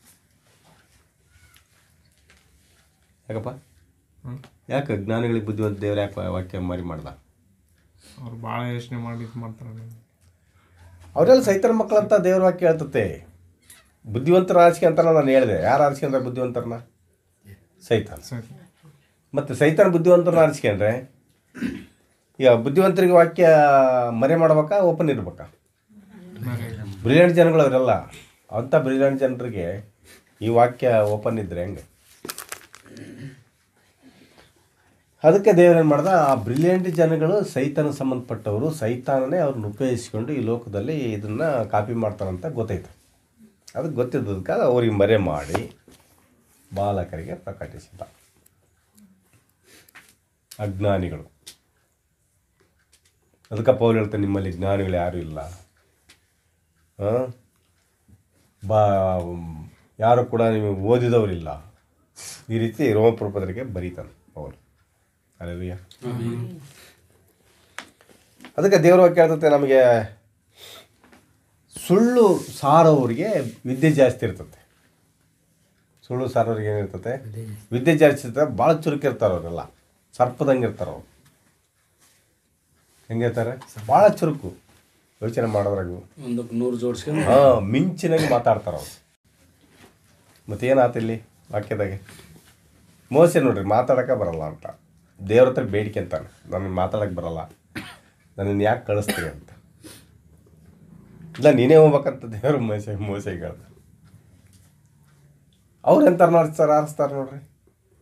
Speaker 1: ಯಾಕಪ್ಪ ಯಾಕೆ ಜ್ಞಾನಿಗಳಿಗೆ ಬುದ್ಧಿವಂತ ದೇವ್ರು ಯಾಕೆ ವಾಕ್ಯ ಮರಿ ಮಾಡ್ದ
Speaker 6: ಅವ್ರು ಭಾಳ ಯೋಚನೆ ಮಾಡಿ ಇದು ಮಾಡ್ತಾರೆ
Speaker 1: ಅವರೆಲ್ಲ ಸೈತನ ಮಕ್ಕಳಂತ ದೇವ್ರ ವಾಕ್ಯ ಹೇಳ್ತತೆ ಬುದ್ಧಿವಂತರ ಆರಿಕೆ ಅಂತ ನಾನು ಹೇಳಿದೆ ಯಾರು ಆರಿಸ್ಕೊಂಡ್ರೆ ಬುದ್ಧಿವಂತರನ್ನ ಸೈತಾನ್
Speaker 6: ಸರಿ
Speaker 1: ಮತ್ತು ಸೈತಾನ ಬುದ್ಧಿವಂತರನ್ನ ಆರಿಸ್ಕೊಂಡ್ರೆ ಈಗ ಬುದ್ಧಿವಂತರಿಗೆ ವಾಕ್ಯ ಮರೆ ಮಾಡ್ಬೇಕಾ ಓಪನ್ ಇರ್ಬೇಕಾ ಬ್ರಿಲಿಯಂಟ್ ಜನಗಳು ಅವರೆಲ್ಲ ಅಂಥ ಬ್ರಿಲಿಯಂಟ್ ಜನರಿಗೆ ಈ ವಾಕ್ಯ ಓಪನ್ ಇದ್ರೆ ಹೆಂಗೆ ಅದಕ್ಕೆ ದೇವರೇನು ಮಾಡ್ದ ಆ ಬ್ರಿಲಿಯಂಟ್ ಜನಗಳು ಸೈತಾನ ಸಂಬಂಧಪಟ್ಟವರು ಸೈತಾನನೇ ಅವ್ರನ್ನ ಉಪಯೋಗಿಸ್ಕೊಂಡು ಈ ಲೋಕದಲ್ಲಿ ಇದನ್ನು ಕಾಪಿ ಮಾಡ್ತಾರಂತ ಗೊತ್ತಾಯ್ತು ಅದಕ್ಕೆ ಗೊತ್ತಿದ್ದದಕ್ಕೆ ಅವ್ರಿಗೆ ಮರೆ ಮಾಡಿ ಬಾಲಕರಿಗೆ ಪ್ರಕಟಿಸಿದ ಅಜ್ಞಾನಿಗಳು ಅದಕ್ಕೆ ಪೌಲ್ ಹೇಳ್ತಾನೆ ನಿಮ್ಮಲ್ಲಿ ಜ್ಞಾನಿಗಳು ಯಾರೂ ಇಲ್ಲ ಆ? ಬಾ ಯಾರು ಕೂಡ ನೀವು ಓದಿದವರಿಲ್ಲ ಈ ರೀತಿ ರೋಮಪುರಪದರಿಗೆ ಬರೀತಾನೆ ಪೌಲ್ ಅಲ್ಲವಯ್ಯ ಅದಕ್ಕೆ ದೇವರು ಕೇಳ್ತತೆ ನಮಗೆ ಸುಳ್ಳು ಸಾರೋರಿಗೆ ವಿದ್ಯೆ ಜಾಸ್ತಿ ಇರ್ತತೆ ಸುಳ್ಳು ಸಾರೋರಿಗೆ ಏನಿರ್ತತೆ ವಿದ್ಯೆ ಜಾಸ್ತಿ ಇರ್ತದೆ ಭಾಳ ಚುರುಕಿರ್ತಾರೆ ಅವರೆಲ್ಲ ಸರ್ಪದಂಗೆ ಇರ್ತಾರೆ ಅವ್ರು ಹೆಂಗಿರ್ತಾರೆ ಭಾಳ ಚುರುಕು ಯೋಚನೆ ಮಾಡೋದ್ರಾಗ
Speaker 3: ಒಂದಕ್ಕೆ ನೂರು ಜೋಡಿಸ್ಕೊಂಡು
Speaker 1: ಹಾಂ ಮಿಂಚಿನಾಗಿ ಮಾತಾಡ್ತಾರೆ ಅವ್ರು ಮತ್ತೇನಾತ ಇಲ್ಲಿ ವಾಕ್ಯದಾಗೆ ಮೋಸೆ ನೋಡ್ರಿ ಮಾತಾಡೋಕೆ ಬರಲ್ಲ ಅಂತ ದೇವ್ರ ಹತ್ರ ಬೇಡಿಕೆ ಅಂತಾನೆ ನನಗೆ ಮಾತಾಡೋಕೆ ಬರಲ್ಲ ನನ್ನನ್ನು ಯಾಕೆ ಕಳಿಸ್ತೀರಿ ಅಂತ ಇಲ್ಲ ನೀನೇ ಹೋಗ್ಬೇಕಂತ ದೇವ್ರ ಮೋಸೆ ಮೋಸೆಗೆ ಹೇಳ್ದ ಅವ್ರು ಎಂತಾರ ನೋಡ್ತಾರೆ ಆರಿಸ್ತಾರೆ ನೋಡ್ರಿ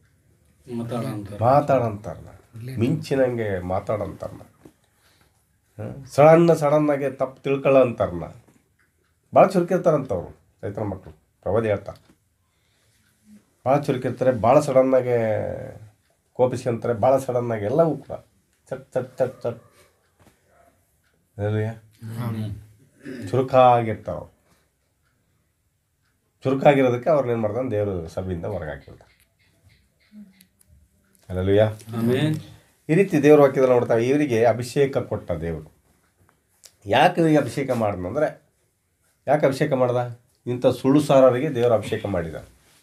Speaker 3: ಮಾತಾಡ ಅಂತಾರೆ
Speaker 1: ಮಾತಾಡಂತಾರ ಮಿಂಚಿನಂಗೆ ಮಾತಾಡಂತಾರ ಸಡನ್ನ ಸಡನ್ನಾಗಿ ತಪ್ಪು ತಿಳ್ಕೊಳ್ಳೋ ಅಂತಾರನ್ನ ಭಾಳ ಚುರುಕಿರ್ತಾರಂತವ್ರು ರೈತರ ಮಕ್ಕಳು ಪ್ರವಾದಿ ಹೇಳ್ತಾರೆ ಭಾಳ ಚುರುಕಿರ್ತಾರೆ ಭಾಳ ಸಡನ್ನಾಗೆ ಕೋಪಿಸ್ಕೊಂತಾರೆ ಭಾಳ ಸಡನ್ನಾಗಿ ಎಲ್ಲವೂ ಕೂಡ ಚಟ್ ಚಟ್ ಚಟ್ ಚಟ್ ಅಲ್ವೇ? ಚುರುಕಾಗಿರ್ತಾವೆ ಚುರುಕಾಗಿರೋದಕ್ಕೆ ಅವ್ರನ್ನ ಏನು ಮಾಡ್ತಾನೆ ದೇವರು ಸಭೆಯಿಂದ ಹೊರಗೆ ಹಾಕಿರ್ತಾರೆ ಅಲ್ಲಲ್ವಯ್ಯ
Speaker 3: ಆಮೇನ್
Speaker 1: ಈ ರೀತಿ ದೇವ್ರ ವಾಕ್ಯದಲ್ಲಿ ನೋಡ್ತಾವೆ ಇವರಿಗೆ ಅಭಿಷೇಕ ಕೊಟ್ಟ ದೇವರು ಯಾಕೆ ಇವರಿಗೆ ಅಭಿಷೇಕ ಮಾಡಿದ್ನಂದ್ರೆ ಯಾಕೆ ಅಭಿಷೇಕ ಮಾಡ್ದ ಇಂಥ ಸುಳ್ಳು ಸಾರರಿಗೆ ದೇವರು ಅಭಿಷೇಕ ಮಾಡಿದ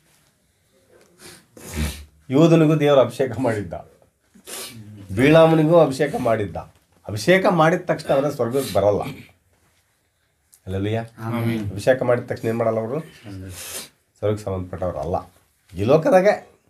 Speaker 1: ಯೋಧನಿಗೂ ದೇವರು ಅಭಿಷೇಕ ಮಾಡಿದ್ದ ಬೀಳಾಮನಿಗೂ ಅಭಿಷೇಕ ಮಾಡಿದ್ದ ಅಭಿಷೇಕ ಮಾಡಿದ ತಕ್ಷಣ ಅವರ ಸ್ವರ್ಗಕ್ಕೆ ಬರಲ್ಲ ಅಲ್ಲಲ್ಲಿಯ ಅಭಿಷೇಕ ಮಾಡಿದ ತಕ್ಷಣ ಏನು ಮಾಡಲ್ಲ ಅವರು ಸ್ವರ್ಗಕ್ಕೆ ಸಂಬಂಧಪಟ್ಟವ್ರು ಅಲ್ಲ ಈ ಲೋಕದಾಗೆ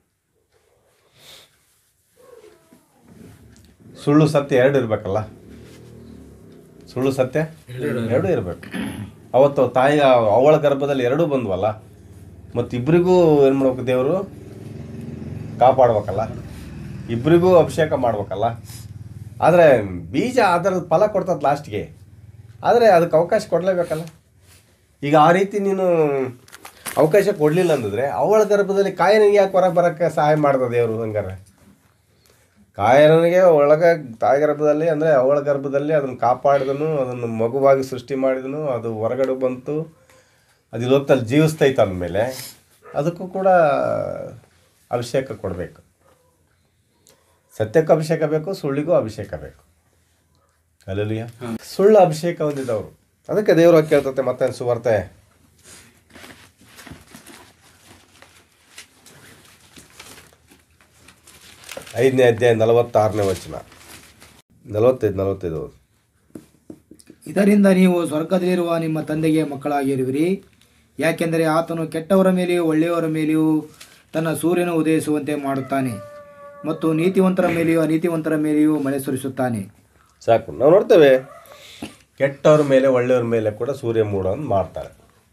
Speaker 1: ಸುಳ್ಳು ಸತ್ಯ ಎರಡು ಇರಬೇಕಲ್ಲ ಸುಳ್ಳು ಸತ್ಯ ಎರಡೂ ಇರಬೇಕು ಅವತ್ತು ತಾಯಿ ಅವಳ ಗರ್ಭದಲ್ಲಿ ಎರಡೂ ಬಂದ್ವಲ್ಲ ಮತ್ತು ಇಬ್ಬರಿಗೂ ಏನು ಮಾಡ್ಬೇಕು ದೇವರು ಕಾಪಾಡ್ಬೇಕಲ್ಲ ಇಬ್ಬರಿಗೂ ಅಭಿಷೇಕ ಮಾಡ್ಬೇಕಲ್ಲ ಆದರೆ ಬೀಜ ಅದರ ಫಲ ಕೊಡ್ತದೆ ಲಾಸ್ಟ್ಗೆ ಆದರೆ ಅದಕ್ಕೆ ಅವಕಾಶ ಕೊಡಲೇಬೇಕಲ್ಲ ಈಗ ಆ ರೀತಿ ನೀನು ಅವಕಾಶ ಕೊಡಲಿಲ್ಲ ಅಂದಿದ್ರೆ ಅವಳ ಗರ್ಭದಲ್ಲಿ ಕಾಯನಿಗೆ ಯಾಕೆ ಹೊರಗೆ ಬರೋಕ್ಕೆ ಸಹಾಯ ಮಾಡ್ದ ದೇವರು ಹಂಗಾರೆ ಕಾಯನಿಗೆ ಒಳಗೆ ತಾಯಿ ಗರ್ಭದಲ್ಲಿ ಅಂದರೆ ಅವಳ ಗರ್ಭದಲ್ಲಿ ಅದನ್ನು ಕಾಪಾಡಿದನು ಅದನ್ನು ಮಗುವಾಗಿ ಸೃಷ್ಟಿ ಮಾಡಿದನು ಅದು ಹೊರಗಡೆ ಬಂತು ಅದು ಈ ಲೋಕದಲ್ಲಿ ಜೀವಿಸ್ತೈತೆ ಅಂದಮೇಲೆ ಅದಕ್ಕೂ ಕೂಡ ಅಭಿಷೇಕ ಕೊಡಬೇಕು ಸತ್ಯಕ್ಕೂ ಅಭಿಷೇಕ ಬೇಕು ಸುಳ್ಳಿಗೂ ಅಭಿಷೇಕ ಬೇಕು ಅಲ್ಲಲಿಯ ಸುಳ್ಳು ಅಭಿಷೇಕ ಹೊಂದಿದವರು ಅದಕ್ಕೆ ದೇವರು ಕೇಳ್ತತೆ ಮತ್ತೆ ಸುವಾರ್ತೆ ಐದನೇ ಅಧ್ಯಾಯ ನಲವತ್ತಾರನೇ ವಚನ ನಲವತ್ತೈದು ನಲವತ್ತೈದು ಹೌದು
Speaker 4: ಇದರಿಂದ ನೀವು ಸ್ವರ್ಗದಲ್ಲಿರುವ ನಿಮ್ಮ ತಂದೆಗೆ ಮಕ್ಕಳಾಗಿರುವಿರಿ ಯಾಕೆಂದರೆ ಆತನು ಕೆಟ್ಟವರ ಮೇಲೆಯೂ ಒಳ್ಳೆಯವರ ಮೇಲೆಯೂ ತನ್ನ ಸೂರ್ಯನು ಉದಯಿಸುವಂತೆ ಮಾಡುತ್ತಾನೆ ಮತ್ತು ನೀತಿವಂತರ ಮೇಲೆಯೂ ಅನೀತಿವಂತರ ಮೇಲೆಯೂ ಮಳೆ ಸುರಿಸುತ್ತಾನೆ
Speaker 1: ಸಾಕು ನಾವು ನೋಡ್ತೇವೆ ಕೆಟ್ಟವ್ರ ಮೇಲೆ ಒಳ್ಳೆಯವ್ರ ಮೇಲೆ ಕೂಡ ಸೂರ್ಯ ಮೂಡೋದು ಮಾಡ್ತಾರೆ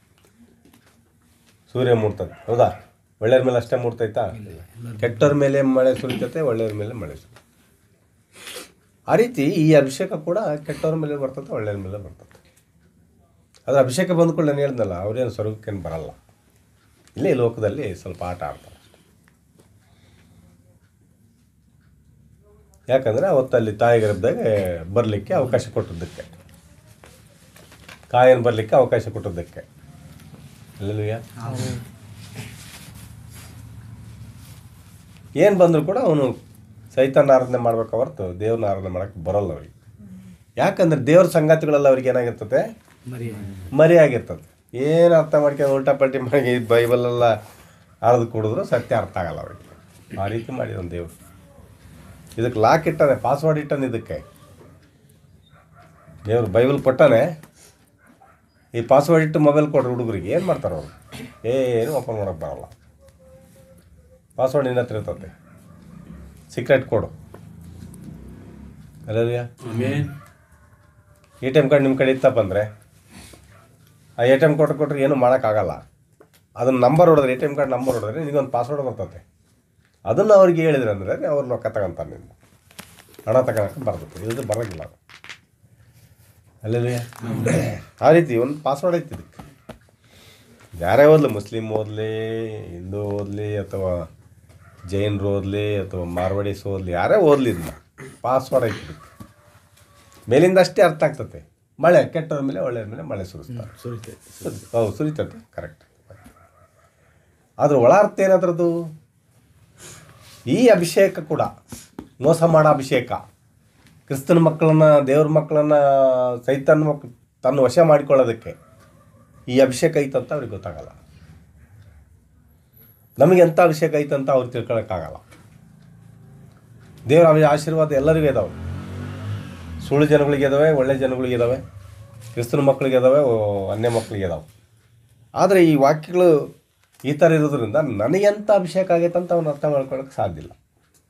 Speaker 1: ಸೂರ್ಯ ಮೂಡ್ತದೆ ಹೌದಾ ಒಳ್ಳೆಯವ್ರ ಮೇಲೆ ಅಷ್ಟೇ ಮೂಡ್ತೈತಾ ಕೆಟ್ಟವ್ರ ಮೇಲೆ ಮಳೆ ಸುರಿತೈತೆ ಒಳ್ಳೆಯವ್ರ ಮೇಲೆ ಮಳೆ ಸುರಿತೈತೆ ಆ ರೀತಿ ಈ ಅಭಿಷೇಕ ಕೂಡ ಕೆಟ್ಟವ್ರ ಮೇಲೆ ಬರ್ತದೆ ಒಳ್ಳೆಯವ್ರ ಮೇಲೆ ಬರ್ತದೆ ಅದು ಅಭಿಷೇಕ ಬಂದ್ಕೊಂಡು ನಾನು ಹೇಳ್ದಲ್ಲ ಅವ್ರೇನು ಸ್ವರ್ಗಕ್ಕೇನು ಬರಲ್ಲ ಇಲ್ಲೇ ಈ ಲೋಕದಲ್ಲಿ ಸ್ವಲ್ಪ ಆಟ ಆಡ್ತಾರೆ ಯಾಕಂದರೆ ಅವತ್ತಲ್ಲಿ ತಾಯಿ ಗರ್ಭದಾಗೆ ಬರಲಿಕ್ಕೆ ಅವಕಾಶ ಕೊಟ್ಟದ್ದಕ್ಕೆ ಕಾಯನ್ ಬರಲಿಕ್ಕೆ ಅವಕಾಶ ಕೊಟ್ಟದ್ದಕ್ಕೆ ಅಲ್ಲಲ್ವಯ್ಯ ಏನು ಬಂದರೂ ಕೂಡ ಅವನು ಸೈತಾನ ಆರಾಧನೆ ಮಾಡ್ಬೇಕು ಹೊರತು ದೇವ್ರನ್ನ ಆರಾಧನೆ ಮಾಡೋಕ್ಕೆ ಬರಲ್ಲ ಅವ್ರಿಗೆ ಯಾಕಂದ್ರೆ ದೇವ್ರ ಸಂಗಾತಿಗಳೆಲ್ಲ ಅವ್ರಿಗೆ ಏನಾಗಿರ್ತದೆ
Speaker 4: ಮರಿ
Speaker 1: ಮರಿ ಆಗಿರ್ತದೆ ಏನು ಅರ್ಥ ಮಾಡ್ಕೊಂಡು ಉಲ್ಟಾ ಪಲ್ಟಿ ಮಾಡಿ ಈ ಬೈಬಲೆಲ್ಲ ಅರ್ದು ಕುಡಿದ್ರು ಸತ್ಯ ಅರ್ಥ ಆಗಲ್ಲ ಅವ್ರಿಗೆ ಆ ರೀತಿ ಮಾಡಿದ ದೇವ್ರು ಇದಕ್ಕೆ ಲಾಕ್ ಇಟ್ಟಾನೆ ಪಾಸ್ವರ್ಡ್ ಇಟ್ಟಾನೆ ಇದಕ್ಕೆ ದೇವ್ರು ಬೈಬಲ್ ಕೊಟ್ಟಾನೆ ಈ ಪಾಸ್ವರ್ಡ್ ಇಟ್ಟು ಮೊಬೈಲ್ ಕೊಡ್ರಿ ಹುಡುಗರಿಗೆ ಏನು ಮಾಡ್ತಾರೆ ಅವರು ಏನು ಓಪನ್ ಮಾಡೋಕ್ಕೆ ಬರಲ್ಲ ಪಾಸ್ವರ್ಡ್ ನಿನ್ನ ಹತ್ರ ಇರ್ತದೆ ಸೀಕ್ರೆಟ್ ಕೊಡು ಅಲ್ಲಯ್ಯ
Speaker 3: ಆಮೇನ್
Speaker 1: ಎ ಟಿ ಎಮ್ ಕಾರ್ಡ್ ನಿಮ್ಮ ಕಡೆ ಇತ್ತಪ್ಪ ಅಂದರೆ ಆ ಎ ಟಿ ಎಮ್ ಕಾರ್ಡ್ ಕೊಟ್ಟರೆ ಏನೂ ಮಾಡೋಕ್ಕಾಗಲ್ಲ ಅದನ್ನ ನಂಬರ್ ಹೊಡೆದ್ರೆ A T M card number ಹೊಡೆದ್ರೆ ನಿನಗೊಂದು ಪಾಸ್ವರ್ಡ್ ಬರ್ತದೆ ಅದನ್ನು ಅವ್ರಿಗೆ ಹೇಳಿದ್ರೆ ಅಂದರೆ ಅವ್ರು ರೊಕ್ಕ ತಗೊಂತಾರೆ ನಿನ್ನ ಹಣ ತಗೊಳಕ್ಕೆ ಬರ್ತದೆ ಇದು ಬರೋಂಗಿಲ್ಲ ಅದು ಅಲ್ಲೇ ಆ ರೀತಿ ಒಂದು ಪಾಸ್ವರ್ಡ್ ಐತಿ ಇದಕ್ಕೆ ಯಾರೇ ಓದಲಿ ಮುಸ್ಲಿಮ್ ಓದಲಿ ಹಿಂದೂ ಓದಲಿ ಅಥವಾ ಜೈನರು ಓದಲಿ ಅಥವಾ ಮಾರ್ವಾಡೀಸ್ ಓದಲಿ ಯಾರೇ ಓದಲಿ ಇದನ್ನ ಪಾಸ್ವರ್ಡ್ ಐತಿ ಇದಕ್ಕೆ ಮೇಲಿಂದ ಅಷ್ಟೇ ಅರ್ಥ ಆಗ್ತತೆ ಮಳೆ ಕೆಟ್ಟವ್ರ ಮೇಲೆ ಒಳ್ಳೆಯ ಮೇಲೆ ಮಳೆ ಸುರಿಸ್ತಾರೆ
Speaker 3: ಸುರಿತೈತೆ
Speaker 1: ಸುರಿ- ಹೌದು ಸುರಿತತೆ ಕರೆಕ್ಟ್ ಆದ್ರೆ ಒಳ ಅರ್ಥ ಏನಾದ್ರದ್ದು ಈ ಅಭಿಷೇಕ ಕೂಡ ಮೋಸ ಮಾಡೋ ಅಭಿಷೇಕ ಕ್ರಿಸ್ತನ ಮಕ್ಕಳನ್ನ ದೇವ್ರ ಮಕ್ಕಳನ್ನ ಸೈತನ್ ಮಕ್ ತನ್ನ ವಶ ಮಾಡಿಕೊಳ್ಳೋದಕ್ಕೆ ಈ ಅಭಿಷೇಕ ಐತಂತ ಅವ್ರಿಗೆ ಗೊತ್ತಾಗಲ್ಲ ನಮಗೆ ಎಂಥ ಅಭಿಷೇಕ ಐತಂತ ಅವ್ರು ತಿಳ್ಕೊಳಕ್ಕಾಗಲ್ಲ ದೇವರ ಅಭಿ- ಆಶೀರ್ವಾದ ಎಲ್ಲರಿಗೂ ಇದಾವೆ ಸುಳ್ಳು ಜನಗಳಿಗೆ ಇದಾವೆ ಒಳ್ಳೆ ಜನಗಳಿಗೆ ಇದಾವೆ ಕ್ರಿಸ್ತನ ಮಕ್ಕಳಿಗೆ ಇದಾವೆ ಓ- ಅನ್ಯ ಮಕ್ಕಳಿಗೆ ಇದಾವೆ ಆದರೆ ಈ ವಾಕ್ಯಗಳು ಈ ಥರ ಇರೋದ್ರಿಂದ ನನಗೆಂಥ ಅಭಿಷೇಕ ಆಗೈತೆ ಅಂತ ಅವನು ಅರ್ಥ ಮಾಡ್ಕೊಳ್ಳೋಕೆ ಸಾಧ್ಯ ಇಲ್ಲ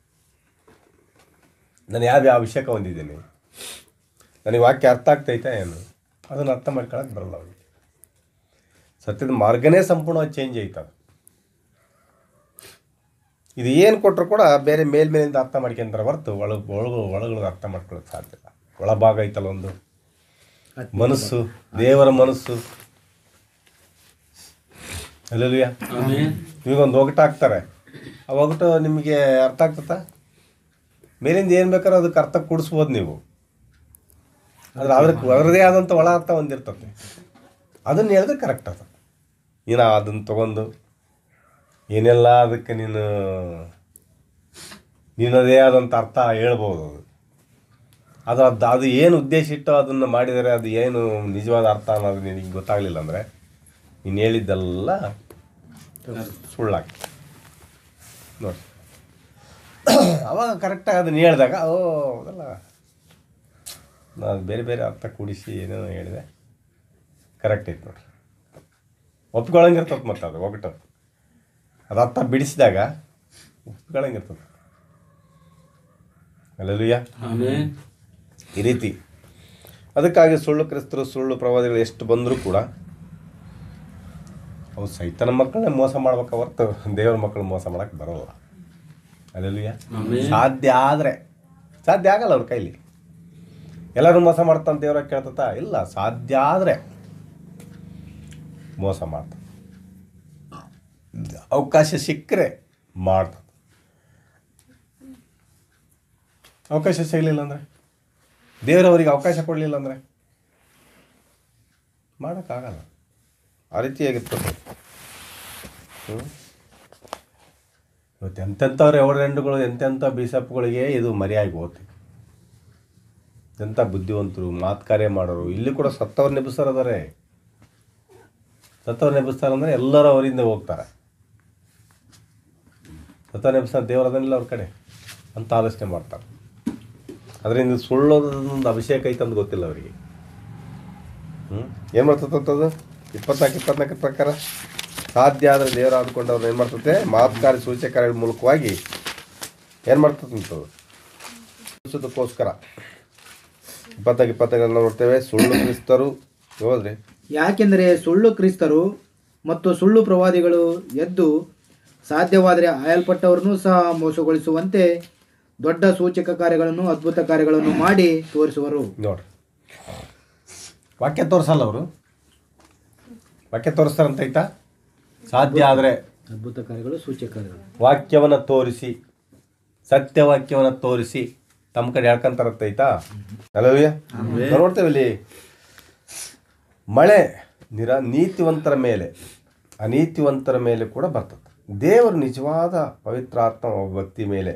Speaker 1: ನಾನು ಯಾವ ಯಾವ ಅಭಿಷೇಕ ಹೊಂದಿದ್ದೀನಿ ನನಗೆ ವಾಕ್ಯ ಅರ್ಥ ಆಗ್ತೈತೆ ಏನು ಅದನ್ನು ಅರ್ಥ ಮಾಡ್ಕೊಳಕ್ಕೆ ಬರಲ್ಲ ಅವನಿಗೆ ಸತ್ಯದ ಮಾರ್ಗನೇ ಸಂಪೂರ್ಣವಾಗಿ ಚೇಂಜ್ ಐತದ ಇದು ಏನು ಕೊಟ್ಟರು ಕೂಡ ಬೇರೆ ಮೇಲ್ಮೇಲಿಂದ ಅರ್ಥ ಮಾಡ್ಕೊಂತಾರೆ ಹೊರತು ಒಳಗೆ ಒಳಗಳು ಒಳಗಳು ಅರ್ಥ ಮಾಡ್ಕೊಳ್ಳೋಕೆ ಸಾಧ್ಯ ಇಲ್ಲ ಒಳಭಾಗ ಐತಲ್ಲ ಒಂದು ಮನಸ್ಸು ದೇವರ ಮನಸ್ಸು ಅಲ್ಲಲ್ವಿಯ
Speaker 3: ಆಮೇನ್
Speaker 1: ನಿಮಗೊಂದು ಒಗಟು ಹಾಕ್ತಾರೆ ಆ ಒಗಟು ನಿಮಗೆ ಅರ್ಥ ಆಗ್ತದ ಮೇಲಿಂದ ಏನು ಬೇಕಾದ್ರೂ ಅದಕ್ಕೆ ಅರ್ಥ ಕೂಡಿಸ್ಬೋದು ನೀವು ಆದ್ರೆ ಅದಕ್ಕೆ ಅದರದೇ ಆದಂಥ ಒಳ ಅರ್ಥ ಹೊಂದಿರ್ತದೆ ಅದನ್ನು ಹೇಳಿದ್ರೆ ಕರೆಕ್ಟ್ ಅದು ನೀನು ಅದನ್ನು ತಗೊಂಡು ಏನೆಲ್ಲ ಅದಕ್ಕೆ ನೀನು ನಿನ್ನದೇ ಆದಂಥ ಅರ್ಥ ಹೇಳ್ಬೋದು ಅದು ಅದು ಅದು ಅದು ಏನು ಉದ್ದೇಶ ಇಟ್ಟು ಅದನ್ನು ಮಾಡಿದರೆ ಅದು ಏನು ನಿಜವಾದ ಅರ್ಥ ಅನ್ನೋದು ನಿನಗೆ ಗೊತ್ತಾಗಲಿಲ್ಲ ಅಂದರೆ ನೀನು ಹೇಳಿದ್ದೆಲ್ಲ ಸುಳ್ಳಾಗ್ತದೆ ನೋಡಿ ಅವಾಗ ಕರೆಕ್ಟಾಗಿ ಅದನ್ನು ಹೇಳಿದಾಗ ಓ ಅದಲ್ಲ ನಾನು ಬೇರೆ ಬೇರೆ ಅರ್ಥ ಕೂಡಿಸಿ ಏನೇನೋ ಹೇಳಿದೆ ಕರೆಕ್ಟ್ ಐತೆ ನೋಡ್ರಿ ಒಪ್ಕೊಳ್ಳಂಗಿರ್ತದೆ ಮತ್ತೆ ಅದು ಒಗಟು ಅದು ಅರ್ಥ ಬಿಡಿಸಿದಾಗ ಒಪ್ಕೊಳ್ಳಂಗಿರ್ತದೆ ಅಲ್ಲೂಯ್ಯ
Speaker 3: ಆಮೇನ್
Speaker 1: ಈ ರೀತಿ ಅದಕ್ಕಾಗಿ ಸುಳ್ಳು ಕ್ರಿಸ್ತರು ಸುಳ್ಳು ಪ್ರವಾದಿಗಳು ಎಷ್ಟು ಬಂದರೂ ಕೂಡ ಅವು ಸೈತನ ಮಕ್ಕಳನ್ನೇ ಮೋಸ ಮಾಡ್ಬೇಕು ಹೊರ್ತು ದೇವ್ರ ಮಕ್ಕಳು ಮೋಸ ಮಾಡಕ್ಕೆ ಬರೋಲ್ಲ ಅಲ್ಲೂಯ್ಯ ಸಾಧ್ಯ ಆದರೆ ಸಾಧ್ಯ ಆಗಲ್ಲ ಅವ್ರ ಕೈಲಿ ಎಲ್ಲರೂ ಮೋಸ ಮಾಡ್ತಾನೆ ದೇವ್ರ ಕೇಳ್ತತ ಇಲ್ಲ ಸಾಧ್ಯ ಆದರೆ ಮೋಸ ಮಾಡ್ತಾನೆ ಅವಕಾಶ ಸಿಕ್ಕರೆ ಮಾಡ್ತಾನೆ ಅವಕಾಶ ಸಿಗಲಿಲ್ಲ ಅಂದರೆ ದೇವರವರಿಗೆ ಅವಕಾಶ ಕೊಡಲಿಲ್ಲ ಅಂದರೆ ಮಾಡೋಕ್ಕಾಗಲ್ಲ ಆ ರೀತಿಯಾಗಿರ್ತದೆ ಹ್ಞೂ ಇವತ್ತು ಎಂತೆಂಥವ್ರು ಎವರೆಂಡುಗಳು ಎಂತೆಂಥ ಬಿಸಪ್ಗಳಿಗೆ ಇದು ಮರೆಯಾಗಿ ಹೋಗ್ತದೆ ಎಂಥ ಬುದ್ಧಿವಂತರು ಮಾತು ಕಾರ್ಯ ಮಾಡೋರು ಇಲ್ಲಿ ಕೂಡ ಸತ್ತವ್ರು ನೆಬಿಸ್ತಾರೆ ಅದಾರೆ ಸತ್ತವ್ರು ನೆಬಿಸ್ತಾರೆ ಅಂದರೆ ಎಲ್ಲರೂ ಅವರಿಂದ ಹೋಗ್ತಾರೆ ಸತ್ತವ್ರು ನೆಬಿಸ್ತಾರೆ ದೇವ್ರು ಅದನ್ನೆಲ್ಲ ಅವ್ರ ಕಡೆ ಅಂತ ಆಲೋಚನೆ ಮಾಡ್ತಾರೆ ಅದರಿಂದ ಸುಳ್ಳೋದೊಂದು ಅಭಿಷೇಕ ಐತೆ ಅಂತ ಗೊತ್ತಿಲ್ಲ ಅವರಿಗೆ ಹ್ಞೂ ಏನು ಮಾಡ್ತದಂಥದ್ದು ಇಪ್ಪತ್ನಾಲ್ಕು ಇಪ್ಪತ್ನಾಲ್ಕು ಪ್ರಕಾರ ಸಾಧ್ಯ ಆದರೆ ದೇವರ ಆದ್ಕೊಂಡು ಅವ್ರು ಏನು ಮಾಡ್ತದೆ ಮಾತುಕಾರಿ ಸೂಚಕಗಳ ಮೂಲಕವಾಗಿ ಏನು ಮಾಡ್ತದಂಥದ್ದು ಸೂಚಿಸೋದಕ್ಕೋಸ್ಕರ ಇಪ್ಪತ್ತಾಗ ಇಪ್ಪತ್ತಾಗಲ್ಲ ನೋಡ್ತೇವೆ ಸುಳ್ಳು ಕ್ರಿಸ್ತರು ಹೋದ್ರಿ
Speaker 4: ಯಾಕೆಂದರೆ ಸುಳ್ಳು ಕ್ರಿಸ್ತರು ಮತ್ತು ಸುಳ್ಳು ಪ್ರವಾದಿಗಳು ಎದ್ದು ಸಾಧ್ಯವಾದರೆ ಆಯಲ್ಪಟ್ಟವರನ್ನೂ ಸಹ ಮೋಸಗೊಳಿಸುವಂತೆ ದೊಡ್ಡ ಸೂಚಕ ಕಾರ್ಯಗಳನ್ನು ಅದ್ಭುತ ಕಾರ್ಯಗಳನ್ನು ಮಾಡಿ ತೋರಿಸುವರು
Speaker 1: ನೋಡ್ರಿ ವಾಕ್ಯ ತೋರಿಸಲ್ಲ ಅವರು ವಾಕ್ಯ ತೋರಿಸ್ತಾರಂತ ಐತಾ ಸಾಧ್ಯ ಆದರೆ
Speaker 4: ಅದ್ಭುತ ಕಾರ್ಯಗಳು ಸೂಚಕ ಕಾರ್ಯಗಳು
Speaker 1: ವಾಕ್ಯವನ್ನು ತೋರಿಸಿ ಸತ್ಯವಾಕ್ಯವನ್ನು ತೋರಿಸಿ ತಮ್ಮ ಕಡೆ ಹೇಳ್ಕೊಂತಾರತ್ತೈತಾ ಅಲ್ಲವೇ ನಾವು ನೋಡ್ತೇವೆ ಇಲ್ಲಿ ಮಳೆ ನಿರ ನೀತಿವಂತರ ಮೇಲೆ ಅನೀತಿವಂತರ ಮೇಲೆ ಕೂಡ ಬರ್ತದೆ ದೇವರು ನಿಜವಾದ ಪವಿತ್ರಾತ್ಮ ಒಬ್ಬ ವ್ಯಕ್ತಿ ಮೇಲೆ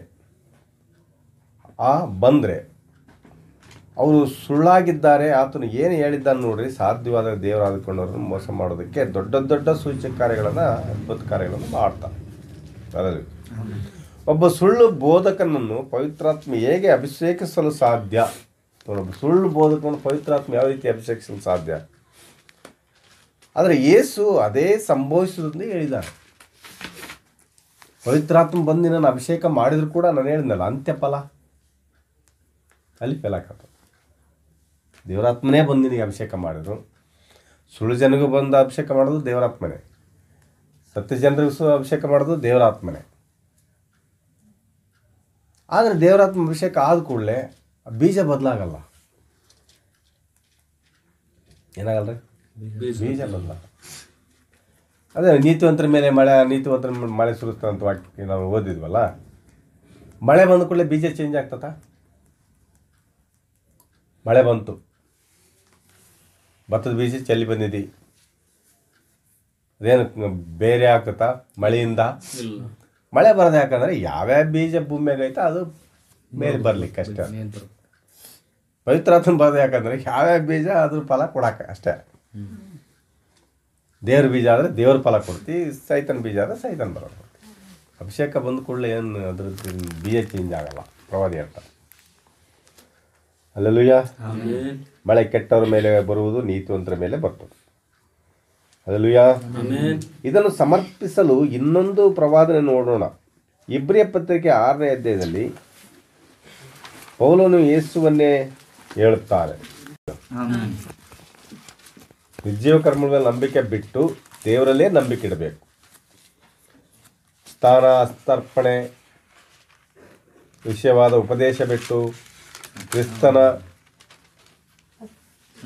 Speaker 1: ಆ ಬಂದರೆ ಅವರು ಸುಳ್ಳಾಗಿದ್ದಾರೆ ಆತನು ಏನು ಹೇಳಿದ್ದಾನೆ ನೋಡ್ರಿ ಸಾಧ್ಯವಾದ ದೇವರಾದುಕೊಂಡವ್ರನ್ನ ಮೋಸ ಮಾಡೋದಕ್ಕೆ ದೊಡ್ಡ ದೊಡ್ಡ ಸೂಚಕ ಕಾರ್ಯಗಳನ್ನು ಅದ್ಭುತ ಕಾರ್ಯಗಳನ್ನು ಮಾಡ್ತಾರೆ ಅದರಲ್ಲಿ ಒಬ್ಬ ಸುಳ್ಳು ಬೋಧಕನನ್ನು ಪವಿತ್ರಾತ್ಮ ಹೇಗೆ ಅಭಿಷೇಕಿಸಲು ಸಾಧ್ಯ ಒಬ್ಬ ಸುಳ್ಳು ಬೋಧಕನನ್ನು ಪವಿತ್ರಾತ್ಮ ಯಾವ ರೀತಿ ಅಭಿಷೇಕಿಸಲು ಸಾಧ್ಯ ಆದರೆ ಯೇಸು ಅದೇ ಸಂಭವಿಸುವುದೆಂದು ಹೇಳಿದ್ದಾರೆ ಪವಿತ್ರಾತ್ಮ ಬಂದು ನಾನು ಅಭಿಷೇಕ ಮಾಡಿದ್ರು ಕೂಡ ನಾನು ಹೇಳಿದ್ನಲ್ಲ ಅಂತ್ಯಫಲ ಅಲ್ಲಿ ಫಲ ಆಗ್ತದೆ ದೇವರಾತ್ಮನೇ ಬಂದು ನಿನಗೆ ಅಭಿಷೇಕ ಮಾಡಿದ್ರು ಸುಳ್ಳು ಜನಗೂ ಬಂದು ಅಭಿಷೇಕ ಮಾಡೋದು ದೇವರಾತ್ಮನೇ ಸತ್ಯ ಜನರಿಗೂ ಸಹ ಅಭಿಷೇಕ ಮಾಡೋದು ದೇವರಾತ್ಮನೇ ಆದರೆ ದೇವರಾತ್ಮ ಅಭಿಷೇಕ ಆದ ಕೂಡಲೇ ಬೀಜ ಬದಲಾಗಲ್ಲ ಏನಾಗಲ್ಲ ರೀ ಬೀಜ ಬದಲ ಅದೇ ನೀತಿವಂತರ ಮೇಲೆ ಮಳೆ ನೀತಿವಂತರ ಮೇಲೆ ಮಳೆ ಸುರಿಸ್ತಾ ಅಂತ ವಾಕ್ಯ ನಾವು ಓದಿದ್ವಲ್ಲ ಮಳೆ ಬಂದ ಕೂಡಲೇ ಬೀಜ ಚೇಂಜ್ ಆಗ್ತದ ಮಳೆ ಬಂತು ಭತ್ತದ ಬೀಜ ಚೆಲ್ಲಿ ಬಂದಿದ್ದಿ ಅದೇನು ಬೇರೆ ಆಗ್ತತಾ ಮಳೆಯಿಂದ
Speaker 3: ಇಲ್ಲ
Speaker 1: ಮಳೆ ಬರೋದು ಯಾಕಂದ್ರೆ ಯಾವ್ಯಾವ ಬೀಜ ಭೂಮಿಯಾಗ ಐತೆ ಅದು ಮೇಲೆ ಬರ್ಲಿಕ್ಕೆ ಅಷ್ಟೇ ಪವಿತ್ರಾತ್ಮ ಬರೋದು ಯಾಕಂದ್ರೆ ಯಾವ್ಯಾವ ಬೀಜ ಅದ್ರ ಫಲ ಕೊಡಕ್ಕೆ ಅಷ್ಟೇ ದೇವ್ರ ಬೀಜ ಆದರೆ ದೇವ್ರ ಫಲ ಕೊಡ್ತಿ ಸೈತನ್ ಬೀಜ ಆದರೆ ಸೈತನ್ ಬರೋದು ಅಭಿಷೇಕ ಬಂದ ಕೂಡಲೇ ಏನು ಅದ್ರದ್ದು ಬೀಜ ಚೇಂಜ್ ಆಗಲ್ಲ ಪ್ರವಾದಿ ಅಂತ ಅಲ್ಲೆಲ್ಲೂಯ್ಯ
Speaker 3: ಆಮೇನ್
Speaker 1: ಮಳೆ ಕೆಟ್ಟವ್ರ ಮೇಲೆ ಬರುವುದು ನೀತಿವಂತರ ಮೇಲೆ ಬರ್ತದೆ ಅಲ್ಲೆಲ್ಲೂಯ್ಯ
Speaker 3: ಆಮೇನ್
Speaker 1: ಇದನ್ನು ಸಮರ್ಪಿಸಲು ಇನ್ನೊಂದು ಪ್ರವಾದನೆ ನೋಡೋಣ ಇಬ್ರಿಯ ಪತ್ರಿಕೆ ಆರನೇ ಅಧ್ಯಾಯದಲ್ಲಿ ಪೌಲನು ಯೇಸುವನ್ನೇ ಹೇಳುತ್ತಾರೆ ನಿರ್ಜೀವ ಕರ್ಮಗಳ ಮೇಲೆ ನಂಬಿಕೆ ಬಿಟ್ಟು ದೇವರಲ್ಲೇ ನಂಬಿಕೆ ಇಡಬೇಕು ಸ್ಥಾನ ಅಸ್ತರ್ಪಣೆ ವಿಷಯವಾದ ಉಪದೇಶ ಬಿಟ್ಟು ಕ್ರಿಸ್ತನ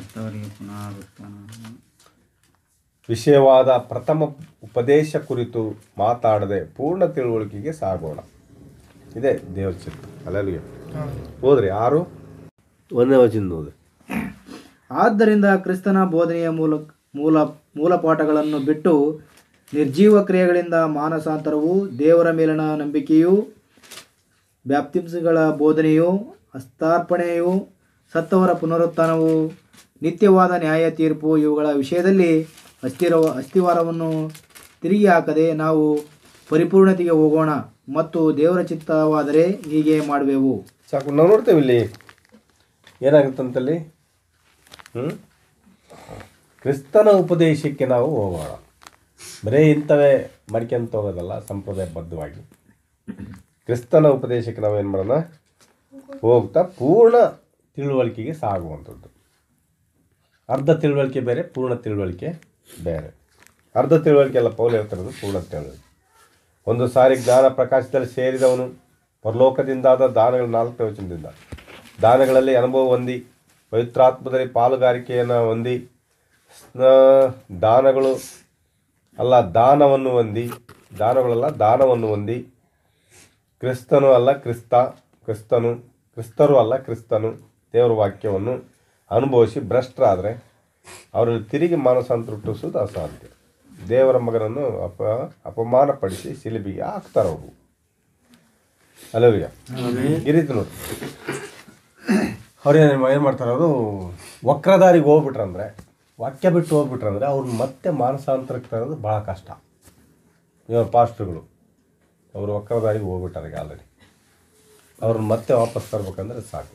Speaker 4: ಸತ್ತವರಿಗೆ ಪುನರುತ್ಥಾನ
Speaker 1: ವಿಷಯವಾದ ಪ್ರಥಮ ಉಪದೇಶ ಕುರಿತು ಮಾತಾಡದೆ ಪೂರ್ಣ ತಿಳುವಳಿಕೆಗೆ ಸಾಗೋಣ ಇದೆ ದೇವರ ಚಿತ್ತ ಅಲ್ಲಲ್ಲಿ ಹೋದ್ರಿ ಆರು ಒಂದನೇ ವಚನ ಹೋದ್ರಿ
Speaker 4: ಆದ್ದರಿಂದ ಕ್ರಿಸ್ತನ ಬೋಧನೆಯ ಮೂಲಕ ಮೂಲ ಮೂಲ ಪಾಠಗಳನ್ನು ಬಿಟ್ಟು ನಿರ್ಜೀವ ಕ್ರಿಯೆಗಳಿಂದ ಮಾನಸಾಂತರವು ದೇವರ ಮೇಲಿನ ನಂಬಿಕೆಯು ಬ್ಯಾಪ್ತಿಮ್ಸ್ಗಳ ಬೋಧನೆಯು ಹಸ್ತಾರ್ಪಣೆಯು ಸತ್ತವರ ಪುನರುತ್ಥಾನವು ನಿತ್ಯವಾದ ನ್ಯಾಯ ತೀರ್ಪು ಇವುಗಳ ವಿಷಯದಲ್ಲಿ ಅಸ್ಥಿರ ಅಸ್ಥಿವಾರವನ್ನು ತಿರುಗಿ ಹಾಕದೆ ನಾವು ಪರಿಪೂರ್ಣತೆಗೆ ಹೋಗೋಣ ಮತ್ತು ದೇವರ ಚಿತ್ತವಾದರೆ ಹೀಗೆ ಮಾಡುವೆವು
Speaker 1: ಸಾಕು ನಾವು ನೋಡ್ತೇವೆ ಇಲ್ಲಿ ಏನಾಗುತ್ತಂತಲ್ಲಿ ಹ್ಞೂ ಕ್ರಿಸ್ತನ ಉಪದೇಶಕ್ಕೆ ನಾವು ಹೋಗೋಣ ಬರೀ ಇಂಥವೇ ಮಡ್ಕೊಂತ ಹೋಗೋದಲ್ಲ ಸಂಪ್ರದಾಯಬದ್ಧವಾಗಿ ಕ್ರಿಸ್ತನ ಉಪದೇಶಕ್ಕೆ ನಾವು ಏನು ಮಾಡೋಣ ಹೋಗ್ತಾ ಪೂರ್ಣ ತಿಳುವಳಿಕೆಗೆ ಸಾಗುವಂಥದ್ದು ಅರ್ಧ ತಿಳುವಳಿಕೆ ಬೇರೆ ಪೂರ್ಣ ತಿಳುವಳಿಕೆ ಬೇರೆ ಅರ್ಧ ತಿಳುವಳಿಕೆ ಎಲ್ಲ ಪೌಲ್ ಹೇಳ್ತಿರೋದು ಪೂರ್ಣ ತಿಳುವಳಿಕೆ ಒಂದು ಸಾರಿ ಜ್ಞಾನ ಪ್ರಕಾಶದಲ್ಲಿ ಸೇರಿದವನು ಪರಲೋಕದಿಂದಾದ ದಾನಗಳ ನಾಲ್ಕನೇ ವಚನದಿಂದ ದಾನಗಳಲ್ಲಿ ಅನುಭವ ಹೊಂದಿ ಪವಿತ್ರಾತ್ಮದಲ್ಲಿ ಪಾಲುಗಾರಿಕೆಯನ್ನು ಹೊಂದಿ ಸ್ನ- ದಾನಗಳು ಅಲ್ಲ ದಾನವನ್ನು ಹೊಂದಿ ದಾನಗಳಲ್ಲ ದಾನವನ್ನು ಹೊಂದಿ ಕ್ರಿಸ್ತನು ಅಲ್ಲ ಕ್ರಿಸ್ತ ಕ್ರಿಸ್ತನು ಕ್ರಿಸ್ತರು ಅಲ್ಲ ಕ್ರಿಸ್ತನು ದೇವರ ವಾಕ್ಯವನ್ನು ಅನುಭವಿಸಿ ಭ್ರಷ್ಟರಾದರೆ ಅವರಲ್ಲಿ ತಿರುಗಿ ಮಾನಸಾಂತರ ಹುಟ್ಟಿಸೋದು ಅಸಾಧ್ಯ ದೇವರ ಮಗನನ್ನು ಅಪ ಅಪಮಾನಪಡಿಸಿ ಸಿಲಿಬಿಗೆ ಹಾಕ್ತಾರೆ ಅವರು ಅಲ್ಲವ್ಯ ಈ ರೀತಿ ನೋಡಿ ಅವ್ರೇನು ಏನು ಮಾಡ್ತಾರೆ ಅವರು ವಕ್ರದಾರಿಗೆ ಹೋಗ್ಬಿಟ್ರಂದ್ರೆ ವಾಕ್ಯ ಬಿಟ್ಟು ಹೋಗ್ಬಿಟ್ರಂದ್ರೆ ಅವ್ರನ್ನ ಮತ್ತೆ ಮಾನಸಾಂತರಕ್ಕೆ ತರೋದು ಭಾಳ ಕಷ್ಟ ಇವಾಗ ಪಾಸ್ಟ್ರುಗಳು ಅವರು ವಕ್ರದಾರಿಗೆ ಹೋಗ್ಬಿಟ್ಟಾರೆ ಈಗ ಆಲ್ರೆಡಿ ಅವ್ರನ್ನ ಮತ್ತೆ ವಾಪಸ್ ತರ್ಬೇಕಂದ್ರೆ ಸಾಕು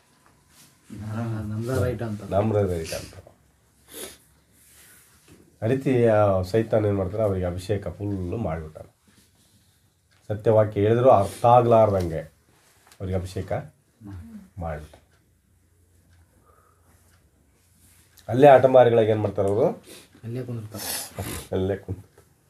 Speaker 4: ನಮ್ದ ರೈಟ್ ಅಂತ
Speaker 1: ನಮ್ರದೈತೆ ಅಂತ ಆ ರೀತಿ ಆ ಸೈತಾನ್ ಏನು ಮಾಡ್ತಾರೆ ಅವರಿಗೆ ಅಭಿಷೇಕ ಫುಲ್ಲು ಮಾಡಿಬಿಟ್ಟಾರೆ ಸತ್ಯವಾಕ್ಯ ಹೇಳಿದ್ರು ಅರ್ಥ ಆಗ್ಲಾರ್ದಂಗೆ ಅವ್ರಿಗೆ ಅಭಿಷೇಕ ಮಾಡಿಬಿಟ್ಟ ಅಲ್ಲೇ ಆಟಮಾರಿಗಳಿಗೆ ಏನು ಮಾಡ್ತಾರೆ ಅವರು
Speaker 4: ಅಲ್ಲೇ ಕುಂದಿರ್ತಾರೆ
Speaker 1: ಅಲ್ಲೇ ಕುಂತು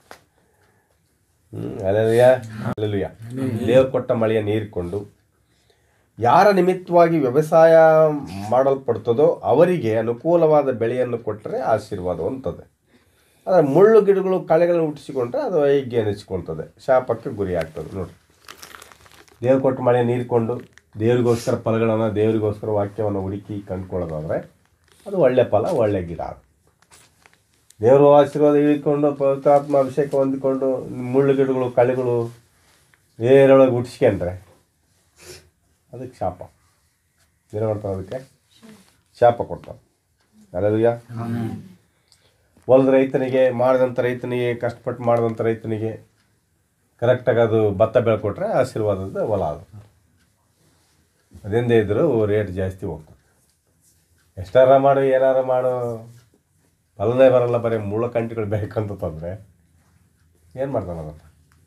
Speaker 1: ಹ್ಞೂ ಅಲ್ಲೆಲುಯ್ಯ ಅಲ್ಲೆಲುಯ್ಯ ದೇವ್ರು ಕೊಟ್ಟ ಮಳೆಯ ನೀರಿಕೊಂಡು ಯಾರ ನಿಮಿತ್ತವಾಗಿ ವ್ಯವಸಾಯ ಮಾಡಲ್ಪಡ್ತದೋ ಅವರಿಗೆ ಅನುಕೂಲವಾದ ಬೆಳೆಯನ್ನು ಕೊಟ್ಟರೆ ಆಶೀರ್ವಾದ ಹೊಂತದೆ ಆದರೆ ಮುಳ್ಳು ಗಿಡಗಳು ಕಳೆಗಳನ್ನು ಹುಟ್ಟಿಸಿಕೊಂಡ್ರೆ ಅದು ಐಗ್ಯ ಅನಿಸ್ಕೊಳ್ತದೆ ಶಾಪಕ್ಕೆ ಗುರಿ ಆಗ್ತದೆ ನೋಡಿ ದೇವ್ರು ಕೊಟ್ಟ ಮಳೆ ನೀರಿಕೊಂಡು ದೇವರಿಗೋಸ್ಕರ ಫಲಗಳನ್ನು ದೇವರಿಗೋಸ್ಕರ ವಾಕ್ಯವನ್ನು ಹುಡುಕಿ ಕಂಡುಕೊಳ್ಳೋದಾದರೆ ಅದು ಒಳ್ಳೆ ಫಲ ಒಳ್ಳೆ ಗಿಡ ಅದು ದೇವರು ಆಶೀರ್ವಾದ ಇಳ್ಕೊಂಡು ಪವಿತ್ರಾತ್ಮ ಅಭಿಷೇಕ ಹೊಂದಿಕೊಂಡು ಮುಳ್ಳು ಗಿಡಗಳು ಕಳೆಗಳು ಬೇರೊಳಗೆ ಹುಟ್ಟಿಸ್ಕೊಂಡ್ರೆ ಅದಕ್ಕೆ ಶಾಪ ಏನು ಮಾಡ್ತಾರೆ ಅದಕ್ಕೆ ಶಾಪ ಕೊಡ್ತಾರೆ ಅಲ್ಲದಯ್ಯ ಹೊಲದ ರೈತನಿಗೆ ಮಾಡಿದಂಥ ರೈತನಿಗೆ ಕಷ್ಟಪಟ್ಟು ಮಾಡಿದಂಥ ರೈತನಿಗೆ ಕರೆಕ್ಟಾಗಿ ಅದು ಭತ್ತ ಬೆಳ್ಕೊಟ್ರೆ ಆಶೀರ್ವಾದದ ಹೊಲ ಅದು ಅದೆಂದೇ ಇದ್ದರೂ ರೇಟ್ ಜಾಸ್ತಿ ಹೋಗ್ತದೆ ಎಷ್ಟಾರ ಮಾಡು ಏನಾರ ಮಾಡು ಫಲನೇ ಬರಲ್ಲ ಬರೀ ಮುಳ್ಳು ಕಂಟಿಗಳು ಬೇಕಂತ ತಂದರೆ ಏನು ಮಾಡ್ತಾನೆ ಅದನ್ನು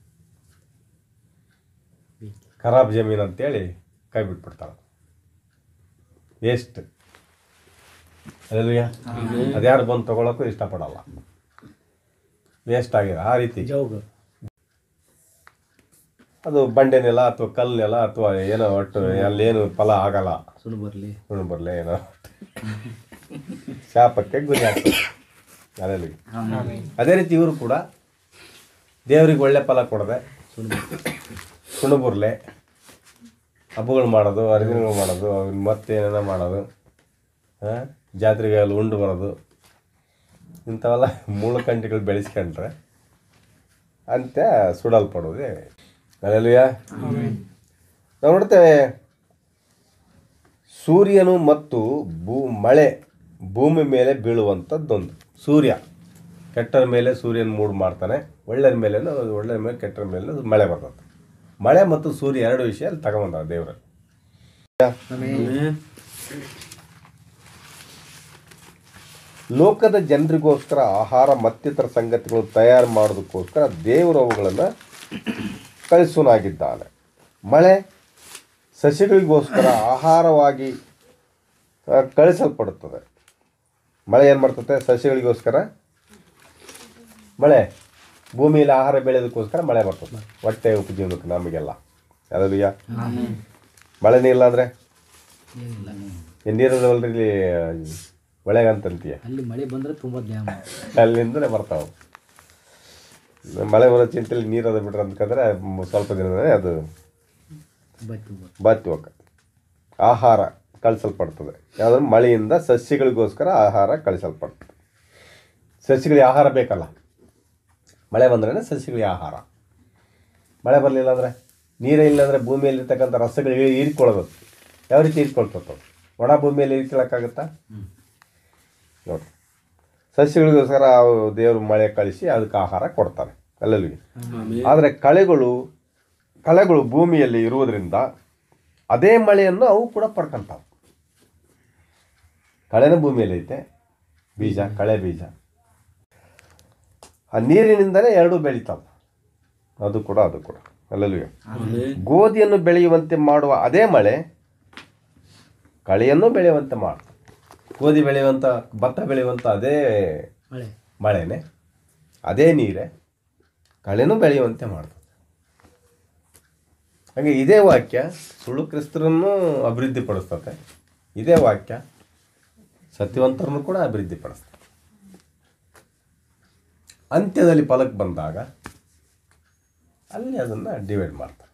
Speaker 1: ಖರಾಬ್ ಜಮೀನು ಅಂತೇಳಿ ಕೈ ಬಿಟ್ಬಿಡ್ತಾನೆ ವೇಸ್ಟ್ ಅಲ್ಲಯ್ಯ ಅದ್ಯಾರು ಬಂದು ತೊಗೊಳಕ್ಕೂ ಇಷ್ಟಪಡಲ್ಲ ವೇಸ್ಟ್ ಆಗಿದೆ ಆ ರೀತಿ
Speaker 4: ಜೌಗ
Speaker 1: ಅದು ಬಂಡೆ ನೆಲ ಅಥವಾ ಕಲ್ಲು ನೆಲ ಅಥವಾ ಏನೋ ಒಟ್ಟು ಅಲ್ಲೇನು ಫಲ ಆಗಲ್ಲ
Speaker 4: ಸುಳ್ಳು ಬರಲಿ
Speaker 1: ಸುಳ್ಳು ಬರಲೇ ಏನೋ ಶಾಪಕ್ಕೆ ಗುರಿ ಆಗ್ತದೆ ಅದಲ್ಲಿ ಅದೇ ರೀತಿ ಇವರು ಕೂಡ ದೇವ್ರಿಗೆ ಒಳ್ಳೆ ಫಲ ಕೊಡದೆ ಸುಣಬುರ್ಲೆ ಹಬ್ಬಗಳು ಮಾಡೋದು ಹರಿದಿನಗಳು ಮಾಡೋದು ಅವ್ನ್ ಮತ್ತೇನೇನೋ ಮಾಡೋದು ಹಾಂ ಜಾತ್ರೆಗೆ ಅಲ್ಲಿ ಉಂಡು ಬರೋದು ಇಂಥವೆಲ್ಲ ಮುಳ್ಳುಕಂಟಿಗಳು ಬೆಳೆಸ್ಕೊಂಡ್ರೆ ಅಂತ ಸುಡಲ್ಪಡೋದೇ ಅಲ್ಲೆಲ್ಲುಯ್ಯ ನಾವು ನೋಡ್ತೇವೆ ಸೂರ್ಯನು ಮತ್ತು ಭೂ ಮಳೆ ಭೂಮಿ ಮೇಲೆ ಬೀಳುವಂಥದ್ದೊಂದು ಸೂರ್ಯ ಕೆಟ್ಟರ ಮೇಲೆ ಸೂರ್ಯನ ಮೂಡ್ ಮಾಡ್ತಾನೆ ಒಳ್ಳೆಯ ಮೇಲೆ ಒಳ್ಳೆಯ ಮೇಲೆ ಕೆಟ್ಟರ ಮೇಲೆ ಮಳೆ ಬರ್ತದೆ ಮಳೆ ಮತ್ತು ಸೂರ್ಯ ಎರಡು ವಿಷಯ ಅಲ್ಲಿ ತಗೊಂಬಂದ ದೇವರು ಲೋಕದ ಜನರಿಗೋಸ್ಕರ ಆಹಾರ ಮತ್ತಿತರ ಸಂಗತಿಗಳು ತಯಾರು ಮಾಡೋದಕ್ಕೋಸ್ಕರ ದೇವರು ಅವುಗಳನ್ನು ಕಳಿಸುವನಾಗಿದ್ದಾನೆ ಮಳೆ ಸಸ್ಯಗಳಿಗೋಸ್ಕರ ಆಹಾರವಾಗಿ ಆ, ಕಳಿಸಲ್ಪಡುತ್ತದೆ ಮಳೆ ಏನು ಮಾಡ್ತದೆ ಸಸ್ಯಗಳಿಗೋಸ್ಕರ ಮಳೆ ಭೂಮಿಯಲ್ಲಿ ಆಹಾರ ಬೆಳೆಯೋದಕ್ಕೋಸ್ಕರ ಮಳೆ ಬರ್ತದೆ ಹೊಟ್ಟೆ ಉಪಜೀವನಕ್ಕೆ ನಮಗೆಲ್ಲ ಅದಲ್ಲಯ್ಯ ಮಳೆನೇ ಇಲ್ಲ ಅಂದರೆ ನೀರಿಲ್ಲವಲ್ರಿ ಇಲ್ಲಿ ಹೊಳೆಗಂತಂತೀಯ
Speaker 4: ಅಲ್ಲಿ ಮಳೆ ಬಂದರೆ ತುಂಬ ಡ್ಯಾಮ್
Speaker 1: ಅಲ್ಲಿಂದಲೇ ಬರ್ತಾವೆ ಮಳೆ ಬರೋ ಚಿಂತೆಲಿ ನೀರು ಅದು ಬಿಟ್ರೆ ಅಂತಂದ್ರೆ ಮ್- ಸ್ವಲ್ಪ ದಿನದಲ್ಲಿ ಅದು
Speaker 4: ಬತ್ತಿ ಬತ್ತಿ
Speaker 1: ಬಾತಿ ಹೋಗ ಆಹಾರ ಕಳಿಸಲ್ಪಡ್ತದೆ ಯಾವುದಂದ್ರೆ ಮಳೆಯಿಂದ ಸಸ್ಯಗಳಿಗೋಸ್ಕರ ಆಹಾರ ಕಳಿಸಲ್ಪಡ್ತದೆ ಸಸ್ಯಗಳಿಗೆ ಆಹಾರ ಬೇಕಲ್ಲ ಮಳೆ ಬಂದ್ರೇ ಸಸ್ಯಗಳಿಗೆ ಆಹಾರ ಮಳೆ ಬರಲಿಲ್ಲ ಅಂದರೆ ನೀರೇ ಇಲ್ಲಾಂದರೆ ಭೂಮಿಯಲ್ಲಿರ್ತಕ್ಕಂಥ ರಸಗಳು ಹೀ- ಹೀರ್ಕೊಳ್ಳೋದು ಯಾವ ರೀತಿ ಹೀರ್ಕೊಳ್ತವೆ ಒಣ ಭೂಮಿಯಲ್ಲಿ ಹೀರ್ಕೊಳ್ಳೋಕ್ಕಾಗತ್ತಾ ನೋಡಿ ಸಸ್ಯಗಳಿಗೋಸ್ಕರ ಅವು ದೇವರು ಮಳೆ ಕಳಿಸಿ ಅದಕ್ಕೆ ಆಹಾರ ಕೊಡ್ತಾರೆ ಅಲ್ಲಲ್ಲಿಗೆ ಆದರೆ ಕಳೆಗಳು ಕಳೆಗಳು ಭೂಮಿಯಲ್ಲಿ ಇರುವುದರಿಂದ ಅದೇ ಮಳೆಯನ್ನು ಅವು ಕೂಡ ಪಡ್ಕೊಂತಾವೆ ಕಳೆನ ಭೂಮಿಯಲ್ಲಿ ಐತೆ ಬೀಜ ಕಳೆ ಬೀಜ ಆ ನೀರಿನಿಂದಲೇ ಎರಡೂ ಬೆಳಿತಾವೆ ಅದು ಕೂಡ ಅದು ಕೂಡ ಅಲ್ಲಲ್ಲಿಗೆ ಗೋಧಿಯನ್ನು ಬೆಳೆಯುವಂತೆ ಮಾಡುವ ಅದೇ ಮಳೆ ಕಳೆಯನ್ನು ಬೆಳೆಯುವಂತೆ ಮಾಡ್ತದೆ ಗೋಧಿ ಬೆಳೆಯುವಂಥ ಭತ್ತ ಬೆಳೆಯುವಂಥ ಅದೇ
Speaker 4: ಮಳೆ
Speaker 1: ಮಳೆನೇ ಅದೇ ನೀರೇ ಕಳೆನೂ ಬೆಳೆಯುವಂತೆ ಮಾಡ್ತದೆ ಹಾಗೆ ಇದೇ ವಾಕ್ಯ ಸುಳ್ಳು ಕ್ರಿಸ್ತರನ್ನು ಅಭಿವೃದ್ಧಿಪಡಿಸ್ತದೆ ಇದೇ ವಾಕ್ಯ ಸತ್ಯವಂತರನ್ನು ಕೂಡ ಅಭಿವೃದ್ಧಿಪಡಿಸ್ತದೆ ಅಂತ್ಯದಲ್ಲಿ ಫಲಕ್ಕೆ ಬಂದಾಗ ಅಲ್ಲಿ ಅದನ್ನು ಡಿವೈಡ್ ಮಾಡ್ತಾರೆ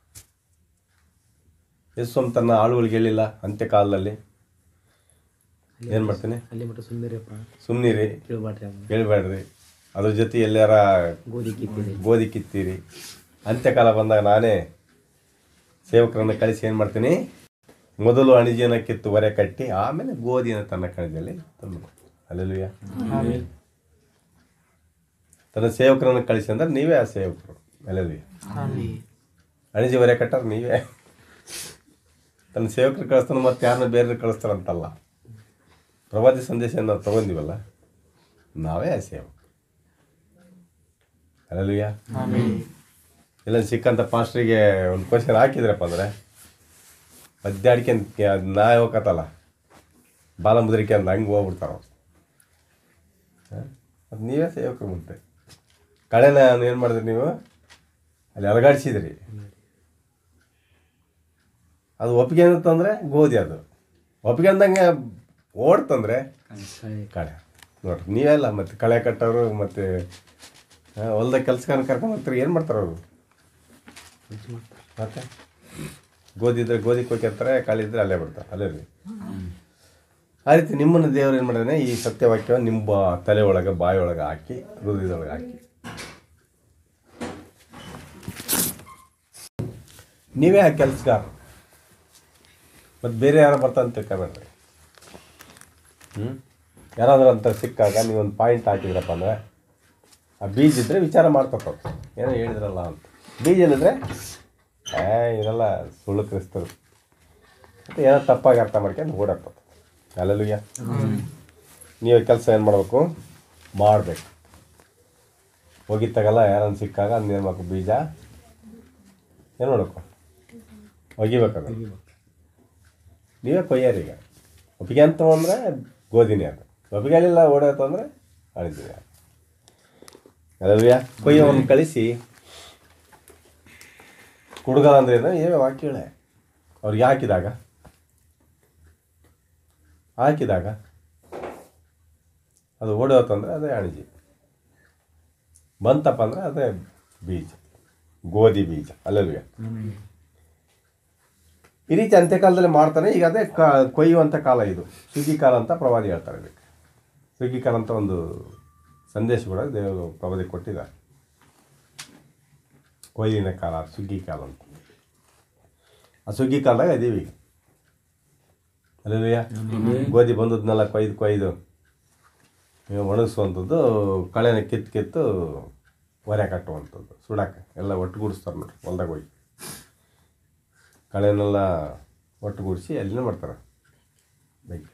Speaker 1: ಯೇಸು ತನ್ನ ಆಳುಗಳಿಗೆ ಹೇಳಿಲ್ಲ ಅಂತ್ಯಕಾಲದಲ್ಲಿ ಏನು ಮಾಡ್ತೀನಿ
Speaker 4: ಅಲ್ಲಿ ಮಟ್ಟ ಸುಮ್ಮನಿರಪ್ಪ
Speaker 1: ಸುಮ್ಮನಿರಿ
Speaker 4: ಕೇಳಬಾಟ್ರಿ ಅವನು
Speaker 1: ಹೇಳ್ಬೇಡ್ರಿ ಅದ್ರ ಜೊತೆ ಎಲ್ಲಾರ
Speaker 4: ಗೋಧಿ ಕಿತ್ತೀರಿ
Speaker 1: ಗೋಧಿ ಕಿತ್ತೀರಿ ಅಂತ್ಯಕಾಲ ಬಂದಾಗ ನಾನೇ ಸೇವಕರನ್ನು ಕಳಿಸಿ ಏನು ಮಾಡ್ತೀನಿ ಮೊದಲು ಅಣಿಜಿನ ಕಿತ್ತು ಹೊರೆ ಕಟ್ಟಿ ಆಮೇಲೆ ಗೋಧಿನ ತನ್ನ ಕಣಜಲ್ಲಿ ತಂದು ಅಲ್ಲೆಲ್ಲುಯ್ಯ ತನ್ನ ಸೇವಕರನ್ನು ಕಳಿಸಿ ಅಂದ್ರೆ ನೀವೇ ಆ ಸೇವಕರು ಅಲ್ಲೆಲ್ಲುಯ್ಯ ಅಣಿಜಿ ಹೊರೆ ಕಟ್ಟಾರ ನೀವೇ ತನ್ನ ಸೇವಕರು ಕಳಿಸ್ತಾನೆ ಮತ್ತೆ ಯಾರನ್ನ ಬೇರೆ ಕಳಿಸ್ತಾರಂತಲ್ಲ ಪ್ರವಾದಿ ಸಂದೇಶನ ತಗೊಂಡಿವಲ್ಲ ನಾವೇ ಆ ಸೇವಕರು ಅಲ್ಲಲ್ವಿಯ ಇಲ್ಲ ಸಿಕ್ಕಂಥ ಪಾಸ್ಟ್ರಿಗೆ ಒಂದು ಕ್ವಶನ್ ಹಾಕಿದ್ರಪ್ಪ ಅಂದರೆ ಮಧ್ಯಾಡಿಕೆ ನಾ ಹೋಗತ್ತಲ್ಲ ಬಾಲ ಮುದ್ರಿಕೆ ಅಂತ ಹಂಗೆ ಹೋಗ್ಬಿಡ್ತಾರ ಅದು ನೀವೇ ಸೇವಕರು ಮುಂದೆ ಕಳೆನ ಏನು ಮಾಡಿದ್ರಿ ನೀವು ಅಲ್ಲಿ ಅಲಗಾಡಿಸಿದ್ರಿ ಅದು ಒಪ್ಪಿಗೆ ಅಂತಂದರೆ ಗೋಧಿ ಅದು ಒಪ್ಪಿಗೆ ಅಂದಂಗೆ ಓಡ್ತಂದ್ರೆ ಕಳೆ ನೋಡ್ರಿ ನೀವೆಲ್ಲ ಮತ್ತೆ ಕಳೆ ಕಟ್ಟೋರು ಮತ್ತು ಹೊಲ್ದಾಗ ಕೆಲ್ಸಗಾರನ ಕರ್ಕೊಂಡು ಹೋಗ್ತಾರೆ ಏನು ಮಾಡ್ತಾರೆ ಅವರು ಮತ್ತೆ ಗೋಧಿ ಇದ್ರೆ ಗೋಧಿ ಕೊಯ್ಕೊಂತಾರೆ ಕಳೆ ಇದ್ರೆ ಅಲ್ಲೇ ಬಿಡ್ತಾರೆ ಅಲ್ಲೇ ರೀ ಆ ರೀತಿ ನಿಮ್ಮನ್ನು ದೇವರು ಏನು ಮಾಡಿದಾನೆ ಈ ಸತ್ಯವಾಕ್ಯವನ್ನು ನಿಮ್ಮ ತಲೆ ಒಳಗೆ ಬಾಯಿ ಒಳಗೆ ಹಾಕಿ ಹೃದಯದೊಳಗೆ ಹಾಕಿ ನೀವೇ ಆ ಕೆಲಸಗಾರ ಮತ್ತು ಬೇರೆ ಯಾರೋ ಬರ್ತಾನೆ ತಿಳ್ಕೊಬೇಡ್ರಿ ಹ್ಞೂ ಯಾರಾದ್ರೂ ಅಂತ ಸಿಕ್ಕಾಗ ನೀವೊಂದು ಪಾಯಿಂಟ್ ಹಾಕಿದ್ರಪ್ಪ ಅಂದರೆ ಆ ಬೀಜ ಇದ್ದರೆ ವಿಚಾರ ಮಾಡ್ತಪ್ಪ ಏನೋ ಹೇಳಿದ್ರಲ್ಲ ಅಂತ ಬೀಜ ಇಲ್ಲದ್ರೆ ಏ ಇರಲ್ಲ ಸುಳ್ಳು ಕ್ರಿಸ್ತರು ಮತ್ತು ಏನೋ ತಪ್ಪಾಗಿ ಅರ್ಥ ಮಾಡ್ಕೊಂಡು ಓಡಾಡ್ತದೆ ಅಲ್ಲಲ್ಲಿಗೆ ನೀವು ಕೆಲಸ ಏನು ಮಾಡಬೇಕು ಮಾಡಬೇಕು ಹೋಗಿತ್ತಾಗಲ್ಲ ಯಾರನ್ನು ಸಿಕ್ಕಾಗ ಅದನ್ನ ಏನು ಮಾಡಬೇಕು ಬೀಜ ಏನು ಮಾಡಬೇಕು ಒಗಿಬೇಕದ ನೀವೇ ಕೊಯ್ಯಾರೀಗ ಈಗ ಒಪ್ಪಿಗೆ ಅಂತ ಅಂದರೆ ಗೋಧಿನೇ ಅದು ಒಪ್ಪಿಗೆ ಇಲ್ಲ ಓಡೋಯ್ತು ಅಂದರೆ ಅಳಿದ್ದೀವಿ ಅಲ್ಲವ್ಯ ಕೊಯ್ಯೋವನ್ನು ಕಳಿಸಿ ಕುಡುಗಲ ಅಂದ್ರೆ ಏನು ಏವೇ ವಾಕ್ಯಗಳೇ ಅವ್ರಿಗೆ ಹಾಕಿದಾಗ ಹಾಕಿದಾಗ ಅದು ಓಡೋತಂದ್ರೆ ಅದೇ ಅಣಿಜಿ ಬಂತಪ್ಪ ಅಂದರೆ ಅದೇ ಬೀಜ ಗೋಧಿ ಬೀಜ ಅಲ್ಲಲ್ವೇ ಈ ರೀತಿ ಅಂತ್ಯಕಾಲದಲ್ಲಿ ಮಾಡ್ತಾನೆ ಈಗ ಅದೇ ಕ ಕೊಯ್ಯುವಂಥ ಕಾಲ ಇದು ಸುಗ್ಗಿ ಕಾಲ ಅಂತ ಪ್ರವಾದಿ ಹೇಳ್ತಾರೆ ಇದಕ್ಕೆ ಸುಗ್ಗಿ ಕಾಲ ಅಂತ ಒಂದು ಸಂದೇಶ ಕೂಡ ದೇವರು ಪ್ರವಾದಿ ಕೊಟ್ಟಿದ್ದಾರೆ ಕೊಯ್ಲಿನ ಕಾಲ ಸುಗ್ಗಿ ಕಾಲ ಅಂತ ಆ ಸುಗ್ಗಿ ಕಾಲದಾಗ ಇದೀವಿ ಈಗ ಅಲ್ಲಯ್ಯ ಗೋಧಿ ಬಂದದ್ನೆಲ್ಲ ಕೊಯ್ದು ಕೊಯ್ದು ಈಗ ಒಣಗಿಸುವಂಥದ್ದು ಕಳೆನ ಕಿತ್ತು ಕಿತ್ತು ಹೊರೆ ಕಟ್ಟುವಂಥದ್ದು ಸುಡಾಕೆ ಎಲ್ಲ ಒಟ್ಟುಗೂಡಿಸ್ತಾರೆ ನೋಡ್ರಿ ಹೊಲ್ದಾಗ ಹೋಗಿ ಕಳೆನೆಲ್ಲ ಒಟ್ಟುಗೂಡಿಸಿ ಅಲ್ಲಿನೇ ಮಾಡ್ತಾರೆ ಬೆಂಕಿ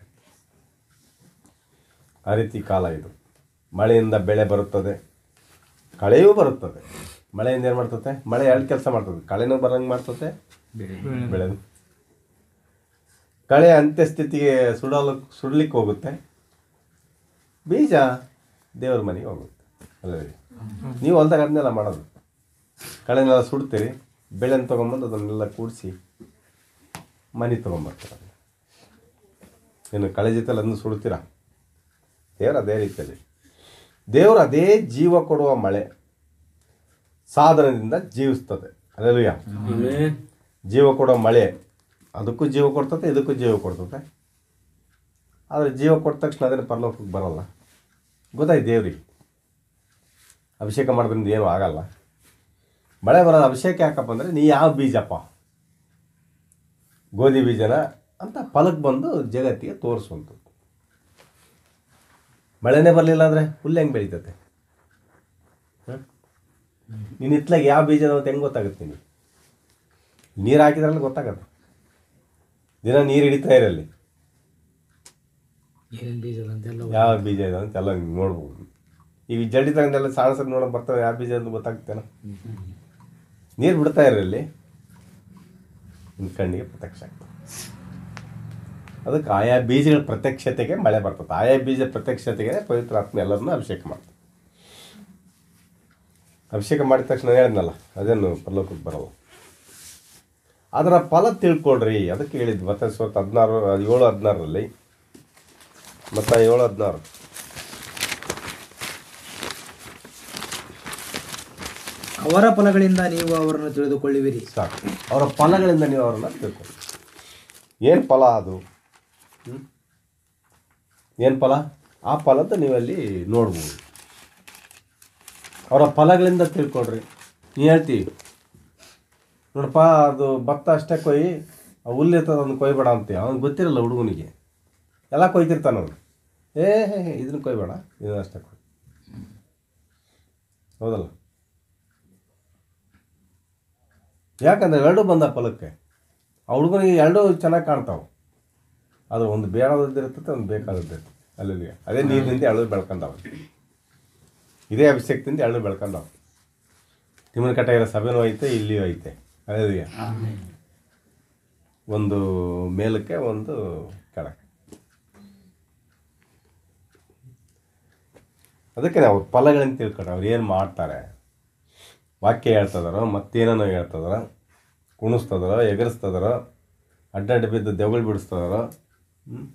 Speaker 1: ಆ ರೀತಿ ಕಾಲ ಇದು ಮಳೆಯಿಂದ ಬೆಳೆ ಬರುತ್ತದೆ ಕಳೆಯೂ ಬರುತ್ತದೆ ಮಳೆಯಿಂದ ಏನು ಮಾಡ್ತದೆ ಮಳೆ ಎರಡು ಕೆಲಸ ಮಾಡ್ತದೆ ಕಳೆನೂ ಬರಂಗೆ ಮಾಡ್ತದೆ ಬೆಳೆನು ಕಳೆ ಅಂತ್ಯಸ್ಥಿತಿಗೆ ಸುಡಲು ಸುಡ್ಲಿಕ್ಕೆ ಹೋಗುತ್ತೆ ಬೀಜ ದೇವ್ರ ಮನೆಗೆ ಹೋಗುತ್ತೆ ಅಲ್ಲರಿ ನೀವು ಹೊಲ್ದಾಗ ಅದನ್ನೆಲ್ಲ ಮಾಡೋದು ಕಳೆನೆಲ್ಲ ಸುಡ್ತೀರಿ ಬೆಳೆನ ತೊಗೊಂಬಂದು ಅದನ್ನೆಲ್ಲ ಕೂಡಿಸಿ ಮನೆ ತೊಗೊಂಬರ್ತೀರ ಇನ್ನು ಕಳೆ ಜೊತೆಲಿ ಅದನ್ನು ಸುಡ್ತೀರಾ ದೇವರು ಅದೇ ರೀತಿಯಲ್ಲಿ ದೇವರು ಅದೇ ಜೀವ ಕೊಡುವ ಮಳೆ ಸಾಧನದಿಂದ ಜೀವಿಸ್ತದೆ ಅಲ್ಲೆಲ್ಲೂಯ್ಯ
Speaker 3: ಆಮೇನ್
Speaker 1: ಜೀವ ಕೊಡೋ ಮಳೆ ಅದಕ್ಕೂ ಜೀವ ಕೊಡ್ತತೆ ಇದಕ್ಕೂ ಜೀವ ಕೊಡ್ತತೆ ಆದರೆ ಜೀವ ಕೊಟ್ಟ ತಕ್ಷಣ ಅದೇನು ಪರಲೋಕಕ್ಕೆ ಬರಲ್ಲ ಗೊತ್ತಾಯ್ತು ದೇವ್ರಿಗೆ ಅಭಿಷೇಕ ಮಾಡೋದ್ರಿಂದ ಏನೂ ಆಗಲ್ಲ ಮಳೆ ಬರೋದು ಅಭಿಷೇಕ ಯಾಕಪ್ಪ ಅಂದರೆ ನೀ ಯಾವ ಬೀಜಪ್ಪ ಗೋಧಿ ಬೀಜನ ಅಂತ ಫಲಕ್ಕೆ ಬಂದು ಜಗತ್ತಿಗೆ ತೋರಿಸುವಂಥದ್ದು ಮಳೆನೇ ಬರಲಿಲ್ಲ ಅಂದರೆ ಹುಲ್ಲು ಹೆಂಗೆ ಬೆಳೀತತೆ ನೀನು ಇತ್ಲಾಗ ಯಾವ ಬೀಜ ಅಂತ ಹೆಂಗೆ ಗೊತ್ತಾಗುತ್ತೆ ನಿನಗೆ ನೀರು ಹಾಕಿದ್ರಲ್ಲಿ ಗೊತ್ತಾಗತ್ತೆ ದಿನ ನೀರು ಹಿಡಿತಾ ಇರಲ್ಲಿ
Speaker 4: ಏನೇನು ಬೀಜ ಅಂತೆಲ್ಲ
Speaker 1: ಯಾವ ಬೀಜ ಇದೆ ಅಂತ ಎಲ್ಲ ನೀವ್ ನೋಡ್ಬೋದು ಈಗ ಜಲ್ಡಿ ತಗೊಂಡೆಲ್ಲ ಸಣ್ಣ ಸಣ್ಣ ನೋಡೋಕೆ ಬರ್ತವೆ ಯಾವ ಬೀಜ ಅಂತ ಗೊತ್ತಾಗ್ತೇನ ನೀರು ಬಿಡ್ತಾ ಇರಲ್ಲಿ ನಿನ್ನ ಕಣ್ಣಿಗೆ ಪ್ರತ್ಯಕ್ಷ ಆಗ್ತದೆ ಅದಕ್ಕೆ ಆಯಾ ಬೀಜಗಳ ಪ್ರತ್ಯಕ್ಷತೆಗೆ ಮಳೆ ಬರ್ತದೆ ಆಯಾ ಬೀಜ ಪ್ರತ್ಯಕ್ಷತೆಗೆ ಪವಿತ್ರ ಆತ್ಮ ಎಲ್ಲರನ್ನೂ ಅಭಿಷೇಕ ಮಾಡ್ತದೆ ಅಭಿಷೇಕ ಮಾಡಿದ ತಕ್ಷಣ ಹೇಳಿದ್ನಲ್ಲ ಅದೇನು ಪರಲೋಕಕ್ಕೆ ಬರಲ್ಲ ಅದರ ಫಲ ತಿಳ್ಕೊಳ್ರಿ ಅದಕ್ಕೆ ಹೇಳಿದ್ದು ಮತ್ತೆ ಸ್ವತ್ತು ಹದಿನಾರು ಏಳು ಹದಿನಾರರಲ್ಲಿ ಮತ್ತು ಏಳು ಹದಿನಾರು
Speaker 4: ಅವರ ಫಲಗಳಿಂದ ನೀವು ಅವರನ್ನು ತಿಳಿದುಕೊಳ್ಳುವಿರಿ
Speaker 1: ಸಾಕು ಅವರ ಫಲಗಳಿಂದ ನೀವು ಅವರನ್ನು ತಿಳ್ಕೊಳ್ಳಿ ಏನು ಫಲ ಅದು ಏನು ಫಲ ಆ ಫಲದ ನೀವಲ್ಲಿ ನೋಡ್ಬೋದು ಅವರ ಫಲಗಳಿಂದ ತಿಳ್ಕೊಳ್ರಿ ನೀ ಹೇಳ್ತೀವಿ ನೋಡಪ್ಪ ಅದು ಭತ್ತ ಅಷ್ಟೇ ಕೊಯ್ಯಿ ಆ ಹುಲ್ಲು ಇರ್ತದೆ ಅದನ್ನು ಕೊಯ್ಬೇಡ ಅಂತೀವಿ ಅವ್ನಿಗೆ ಗೊತ್ತಿರಲ್ಲ ಹುಡುಗನಿಗೆ ಎಲ್ಲ ಕೊಯ್ತಿರ್ತಾನೆ ಅವನು ಏ ಹೇ ಹೇ ಇದನ್ನು ಕೊಯ್ಬೇಡ ಇದನ್ನ ಅಷ್ಟೇ ಕೊಯ್ ಹೌದಲ್ಲ ಯಾಕಂದ್ರೆ ಎರಡೂ ಬಂದ ಫಲಕ್ಕೆ ಆ ಹುಡುಗನಿಗೆ ಎರಡೂ ಚೆನ್ನಾಗಿ ಕಾಣ್ತಾವೆ ಅದು ಒಂದು ಬೇಡದಿರ್ತದೆ ಒಂದು ಬೇಕಾದದ್ದಿರ್ತದೆ ಅಲ್ಲಿ ಅದೇ ನೀರಿನಿಂದ ಎಳ್ಳು ಬೆಳ್ಕೊಂಡವ ಇದೇ ಅಭಿಷೇಕದಿಂದ ಎಳ್ಳು ಬೆಳ್ಕೊಂಡವ ತಿಮ್ಮನ ಕಟ್ಟ ಇರೋ ಸಭೆನೂ ಐತೆ ಇಲ್ಲಿಯೂ ಐತೆ ಅದೇ ಒಂದು ಮೇಲಕ್ಕೆ ಒಂದು ಕೆಳಕ್ಕೆ ಅದಕ್ಕೆ ನಾವು ಫಲಗಳನ್ನ ತಿಳ್ಕೊಂಡು ಅವ್ರು ಏನು ಮಾಡ್ತಾರೆ ವಾಕ್ಯ ಹೇಳ್ತದಾರೋ ಮತ್ತೇನೋ ಹೇಳ್ತದಾರ ಕುಣಿಸ್ತದಾರೋ ಎಗರಿಸ್ತದಾರೋ ಅಡ್ಡಾಡಿ ಬಿದ್ದು ದೆವ್ಗಳು ಬಿಡಿಸ್ತದಾರೋ ಹ್ಮ್?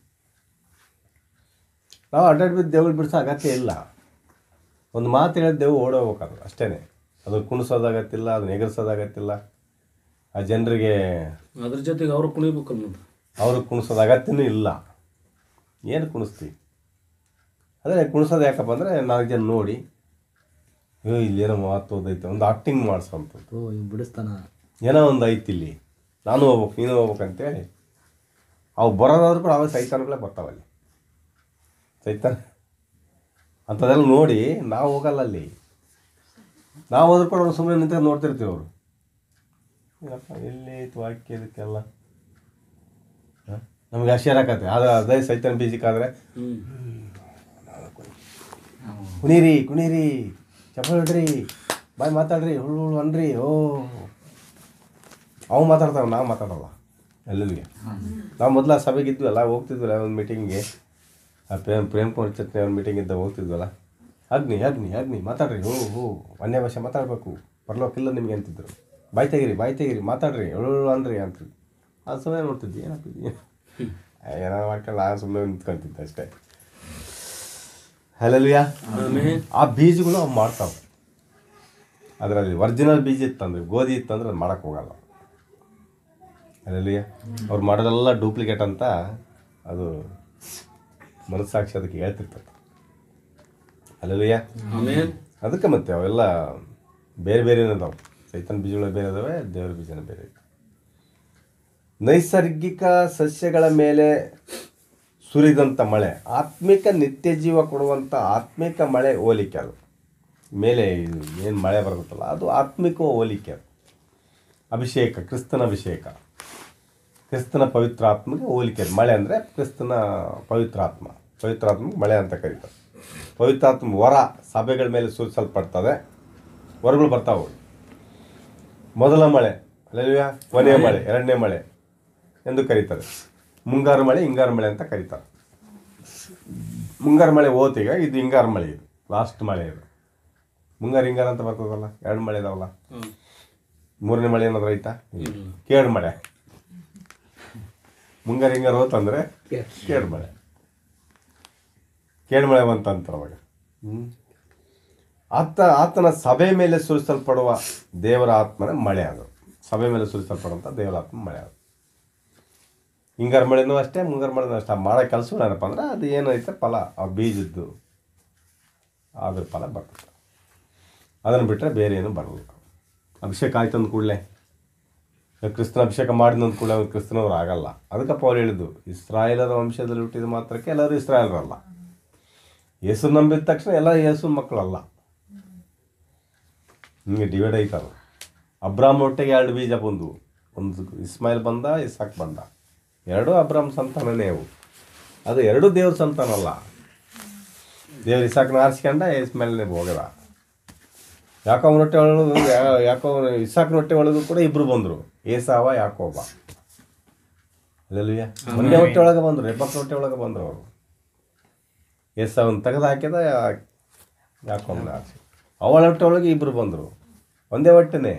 Speaker 1: ನಾವು ಅಡ್ಡಾಡಿ ಬಿದ್ದು ದೆವ್ಗಳು ಬಿಡಿಸೋ ಅಗತ್ಯ ಇಲ್ಲ ಒಂದು ಮಾತು ಹೇಳಿದ ದೆವ್ವ ಓಡೋಗ್ಬೇಕಾದ್ರು ಅಷ್ಟೇ ಅದು ಕುಣಿಸೋದಾಗತ್ತಿಲ್ಲ ಅದನ್ನ ಎಗರಿಸೋದಾಗತ್ತಿಲ್ಲ ಆ ಜನರಿಗೆ
Speaker 3: ಅದ್ರ ಜೊತೆಗೆ ಅವ್ರು ಕುಣಿಬೇಕು ಅನ್ನೋದು
Speaker 1: ಅವ್ರಿಗೆ ಕುಣಿಸೋದು ಅಗತ್ಯನೂ ಇಲ್ಲ ಏನು ಕುಣಿಸ್ತೀವಿ ಅದೇ ಕುಣಿಸೋದು ಯಾಕಪ್ಪ ಅಂದರೆ ನಾಲ್ಕು ಜನ ನೋಡಿ ಅಯ್ಯೋ ಇಲ್ಲೇನೋ ಮಾತು ಓದೈತೆ ಒಂದು ಆಕ್ಟಿಂಗ್ ಮಾಡಿಸೋಂಥದ್ದು
Speaker 4: ಓ ಇವ್ ಬಿಡಿಸ್ತಾನ
Speaker 1: ಏನೋ ಒಂದು ಐತಿ ಇಲ್ಲಿ ನಾನು ಹೋಗ್ಬೇಕು ನೀನು ಹೋಗ್ಬೇಕು ಅಂತೇಳಿ ಅವು ಬರೋದಾದ್ರೂ ಕೂಡ ಅವಾಗ ಸೈತಾನಗಳೇ ಬರ್ತಾವಲ್ಲಿ ಸೈತಾನ ಅಂಥದ್ದೆಲ್ಲ ನೋಡಿ ನಾವು ಹೋಗಲ್ಲ ಅಲ್ಲಿ ನಾವು ಹೋದ್ರೂ ಕೂಡ ಅವ್ರು ಸುಮ್ಮನೆ ನಿಂತ ನೋಡ್ತಿರ್ತೀವಿ ಅವರು ಏನಪ್ಪ ಎಲ್ಲಿ ಐತಿ ವಾಕ್ಯ ಇದಕ್ಕೆಲ್ಲ ಹ? ನಮ್ಗೆ ಆಶ್ಚರ್ಯ ಆಕತ್ತೆ ಆದ್ರೆ ಅದೇ ಸೈತಾನ ಬೀಜಕ್ಕಾದ್ರೆ
Speaker 3: ಹ್ಞೂ
Speaker 1: ಕುಣೀರಿ ಕುಣೀರಿ ಚಪ್ಪಲ್ ಹೊಡ್ರಿ ಬಾಯ್ ಮಾತಾಡ್ರಿ ಹುಳು ಹುಳು ಅನ್ರಿ ಓ ಅವು ಮಾತಾಡ್ತಾವೆ ನಾವು ಮಾತಾಡಲ್ಲ ಎಲ್ಲರಿಗೆ ನಾವು ಮೊದಲು ಆ ಸಭೆಗೆ ಇದ್ವಲ್ಲ ಹೋಗ್ತಿದ್ವಲ್ಲ ಒಂದು ಮೀಟಿಂಗ್ಗೆ ಆ ಪ್ರೇಮ್ ಪ್ರೇಮ್ ಕುಮಾರ್ ಚಟ್ನಿ ಅವ್ರ ಮೀಟಿಂಗ್ ಇದ್ದ ಹೋಗ್ತಿದ್ವಲ್ಲ ಅಗ್ನಿ ಅಗ್ನಿ ಅಗ್ನಿ ಮಾತಾಡ್ರಿ ಹೋ ಹೋ ಅನ್ಯ ಭಾಷೆ ಮಾತಾಡಬೇಕು ಬರ್ಲೋಕಿಲ್ಲ ನಿಮಗೆ ಅಂತಿದ್ರು ಬಾಯ್ ತೆಗೀರಿ ಬಾಯ್ ತೆಗೀರಿ ಮಾತಾಡ್ರಿ ಹುಳು ಹುಳು ಅನ್ರಿ ಅಂತಿದ್ರು ಆ ಸಮಯ ನೋಡ್ತಿದ್ವಿ ಏನಾಗ್ತಿದ್ವಿ ಏನೋ ಮಾಡ್ಕೊಂಡು ನಾನು ಸುಮ್ಮನೆ ನಿಂತ್ಕೊಂತಿದ್ದೆ ಅಷ್ಟೇ ಹಲಲ್ವಿಯಾ ಆ ಬೀಜಗಳು ಅವು ಮಾಡ್ತಾವೆ ಅದರಲ್ಲಿ ಒರಿಜಿನಲ್ ಬೀಜ ಇತ್ತಂದ್ರೆ ಗೋಧಿ ಇತ್ತಂದ್ರೆ ಅದು ಮಾಡೋಕ್ಕೆ ಹೋಗಲ್ಲ ಅಲ್ಲಲ್ಲಿಯ ಅವ್ರು ಮಾಡೋದೆಲ್ಲ ಡೂಪ್ಲಿಕೇಟ್ ಅಂತ ಅದು ಮನಸ್ಸಾಕ್ಷಿ ಅದಕ್ಕೆ ಹೇಳ್ತಿರ್ತದೆ ಅಲ್ಲಲ್ಲಿಯ
Speaker 3: ಆಮೇನ್
Speaker 1: ಅದಕ್ಕೆ ಮತ್ತೆ ಅವೆಲ್ಲ ಬೇರೆ ಬೇರೆ ಅದಾವೆ ಸೈತನ್ ಬೀಜಗಳು ಬೇರೆ ಅದಾವೆ ದೇವ್ರ ಬೀಜನ ಬೇರೆ ಐತೆ ನೈಸರ್ಗಿಕ ಸಸ್ಯಗಳ ಮೇಲೆ ಸುರಿದಂಥ ಮಳೆ ಆತ್ಮಿಕ ನಿತ್ಯ ಜೀವ ಕೊಡುವಂಥ ಆತ್ಮಿಕ ಮಳೆ ಹೋಲಿಕೆ ಅದು ಮೇಲೆ ಏನು ಮಳೆ ಬರುತ್ತಲ್ಲ ಅದು ಆತ್ಮಿಕ ಹೋಲಿಕೆ ಅದು ಅಭಿಷೇಕ ಕ್ರಿಸ್ತನ ಅಭಿಷೇಕ ಕ್ರಿಸ್ತನ ಪವಿತ್ರಾತ್ಮಗೆ ಹೋಲಿಕೆ ಅದು ಮಳೆ ಅಂದರೆ ಕ್ರಿಸ್ತನ ಪವಿತ್ರಾತ್ಮ ಪವಿತ್ರಾತ್ಮಗೆ ಮಳೆ ಅಂತ ಕರೀತಾರೆ ಪವಿತ್ರಾತ್ಮ ವರ ಸಭೆಗಳ ಮೇಲೆ ಸೂಚಿಸಲ್ಪಡ್ತದೆ ವರಗಳು ಬರ್ತಾವೆ ಮೊದಲ ಮಳೆ ಅಲ್ಲಲ್ವಾ ಕೊನೆಯ ಮಳೆ ಎರಡನೇ ಮಳೆ ಎಂದು ಕರೀತಾರೆ ಮುಂಗಾರು ಮಳೆ ಹಿಂಗಾರು ಮಳೆ ಅಂತ ಕರೀತಾರೆ ಮುಂಗಾರು ಮಳೆ ಓತೀಗ ಇದು ಹಿಂಗಾರು ಮಳೆ ಇದು ಲಾಸ್ಟ್ ಮಳೆ ಇದು ಮುಂಗಾರು ಹಿಂಗಾರು ಅಂತ ಬರ್ತದಲ್ಲ ಎರಡು ಮಳೆ ಇದಾವಲ್ಲ ಮೂರನೇ ಮಳೆ ಏನಾದ್ರು ಐತಾ ಕೇಡು ಮಳೆ ಮುಂಗಾರು ಹಿಂಗಾರು ಹೋತಂದ್ರೆ ಕೇಡು ಮಳೆ ಕೇಳ್ಮಳೆ ಬಂತ ಅಂತಾರೆ ಅವಾಗ ಹ್ಮ್. ಆತ ಆತನ ಸಭೆ ಮೇಲೆ ಸುರಿಸಲ್ಪಡುವ ದೇವರ ಆತ್ಮನ ಮಳೆ ಅದು ಸಭೆ ಮೇಲೆ ಸುರಿಸಲ್ಪಡುವಂಥ ದೇವರ ಆತ್ಮ ಮಳೆ ಅದು ಹಿಂಗಾರು ಮಳೆನೂ ಅಷ್ಟೇ ಮುಂಗಾರು ಮಳೆನೂ ಅಷ್ಟೇ ಆ ಮಾಡೋ ಕೆಲಸಗಳೇನಪ್ಪ ಅಂದ್ರೆ ಅದು ಏನೈತೆ ಫಲ ಆ ಬೀಜದ್ದು ಅದ್ರ ಫಲ ಬರ್ತದೆ ಅದನ್ನು ಬಿಟ್ಟರೆ ಬೇರೆ ಏನು ಬರಲ್ಲ ಅಭಿಷೇಕ ಆಯ್ತು ಅಂದ ಕೂಡಲೇ ಕ್ರಿಸ್ತನ ಅಭಿಷೇಕ ಮಾಡಿದ ಅಂದ ಕೂಡಲೇ ಅವ್ರು ಕ್ರಿಸ್ತನವ್ರು ಆಗಲ್ಲ ಅದಕ್ಕೆ ಪೌಲ್ ಹೇಳಿದ್ದು ಇಸ್ರಾಯೇಲರ ವಂಶದಲ್ಲಿ ಹುಟ್ಟಿದ ಮಾತ್ರಕ್ಕೆ ಎಲ್ಲರೂ ಇಸ್ರಾಯೇಲರಲ್ಲ ಯೇಸು ನಂಬಿದ ತಕ್ಷಣ ಎಲ್ಲ ಯೇಸು ಮಕ್ಕಳಲ್ಲ ಹಿಂಗೆ ಡಿವೈಡ್ ಆಯ್ತಾರ ಅಬ್ರಾಮ್ ಒಟ್ಟಿಗೆ ಎರಡು ಬೀಜ ಬಂದು ಒಂದು ಇಸ್ಮಾಯಿಲ್ ಬಂದ ಇಸಾಕ್ ಬಂದ ಎರಡೂ ಅಬ್ರಾಮ್ ಸಂತಾನನೇ ಅವು ಅದು ಎರಡೂ ದೇವ್ರ ಸಂತಾನಲ್ಲ ದೇವ್ರ ಇಸಾಕ್ನ ಆರಿಸ್ಕೊಂಡ ಇಸ್ಮಾಯಿಲ್ನೇ ಹೋಗದ ಯಾಕೋ ಅವನ ಹೊಟ್ಟೆ ಒಳಗೂ ಯಾ- ಯಾಕೋ ಅವ್ನ ಇಸಾಕ್ನ ಹೊಟ್ಟೆ ಒಳಗೂ ಕೂಡ ಇಬ್ರು ಬಂದರು ಏಸಾವ ಯಾಕೋಬ ಅಲ್ಲೆಲ್ಲೂಯ್ಯ ಒಂದೇ ಹೊಟ್ಟೆ ಒಳಗೆ ಬಂದರು ರೆಬ್ಬಕ್ಕ ಹೊಟ್ಟೆ ಒಳಗೆ ಬಂದರು ಅವರು ಏಸಾವನ್ ತೆಗೆದು ಹಾಕಿದ ಯಾಕೋಬನ ಆರಿಸಿ ಅವಳ ಹೊಟ್ಟೆ ಒಳಗೆ ಇಬ್ರು ಬಂದರು ಒಂದೇ ಹೊಟ್ಟೆನೇ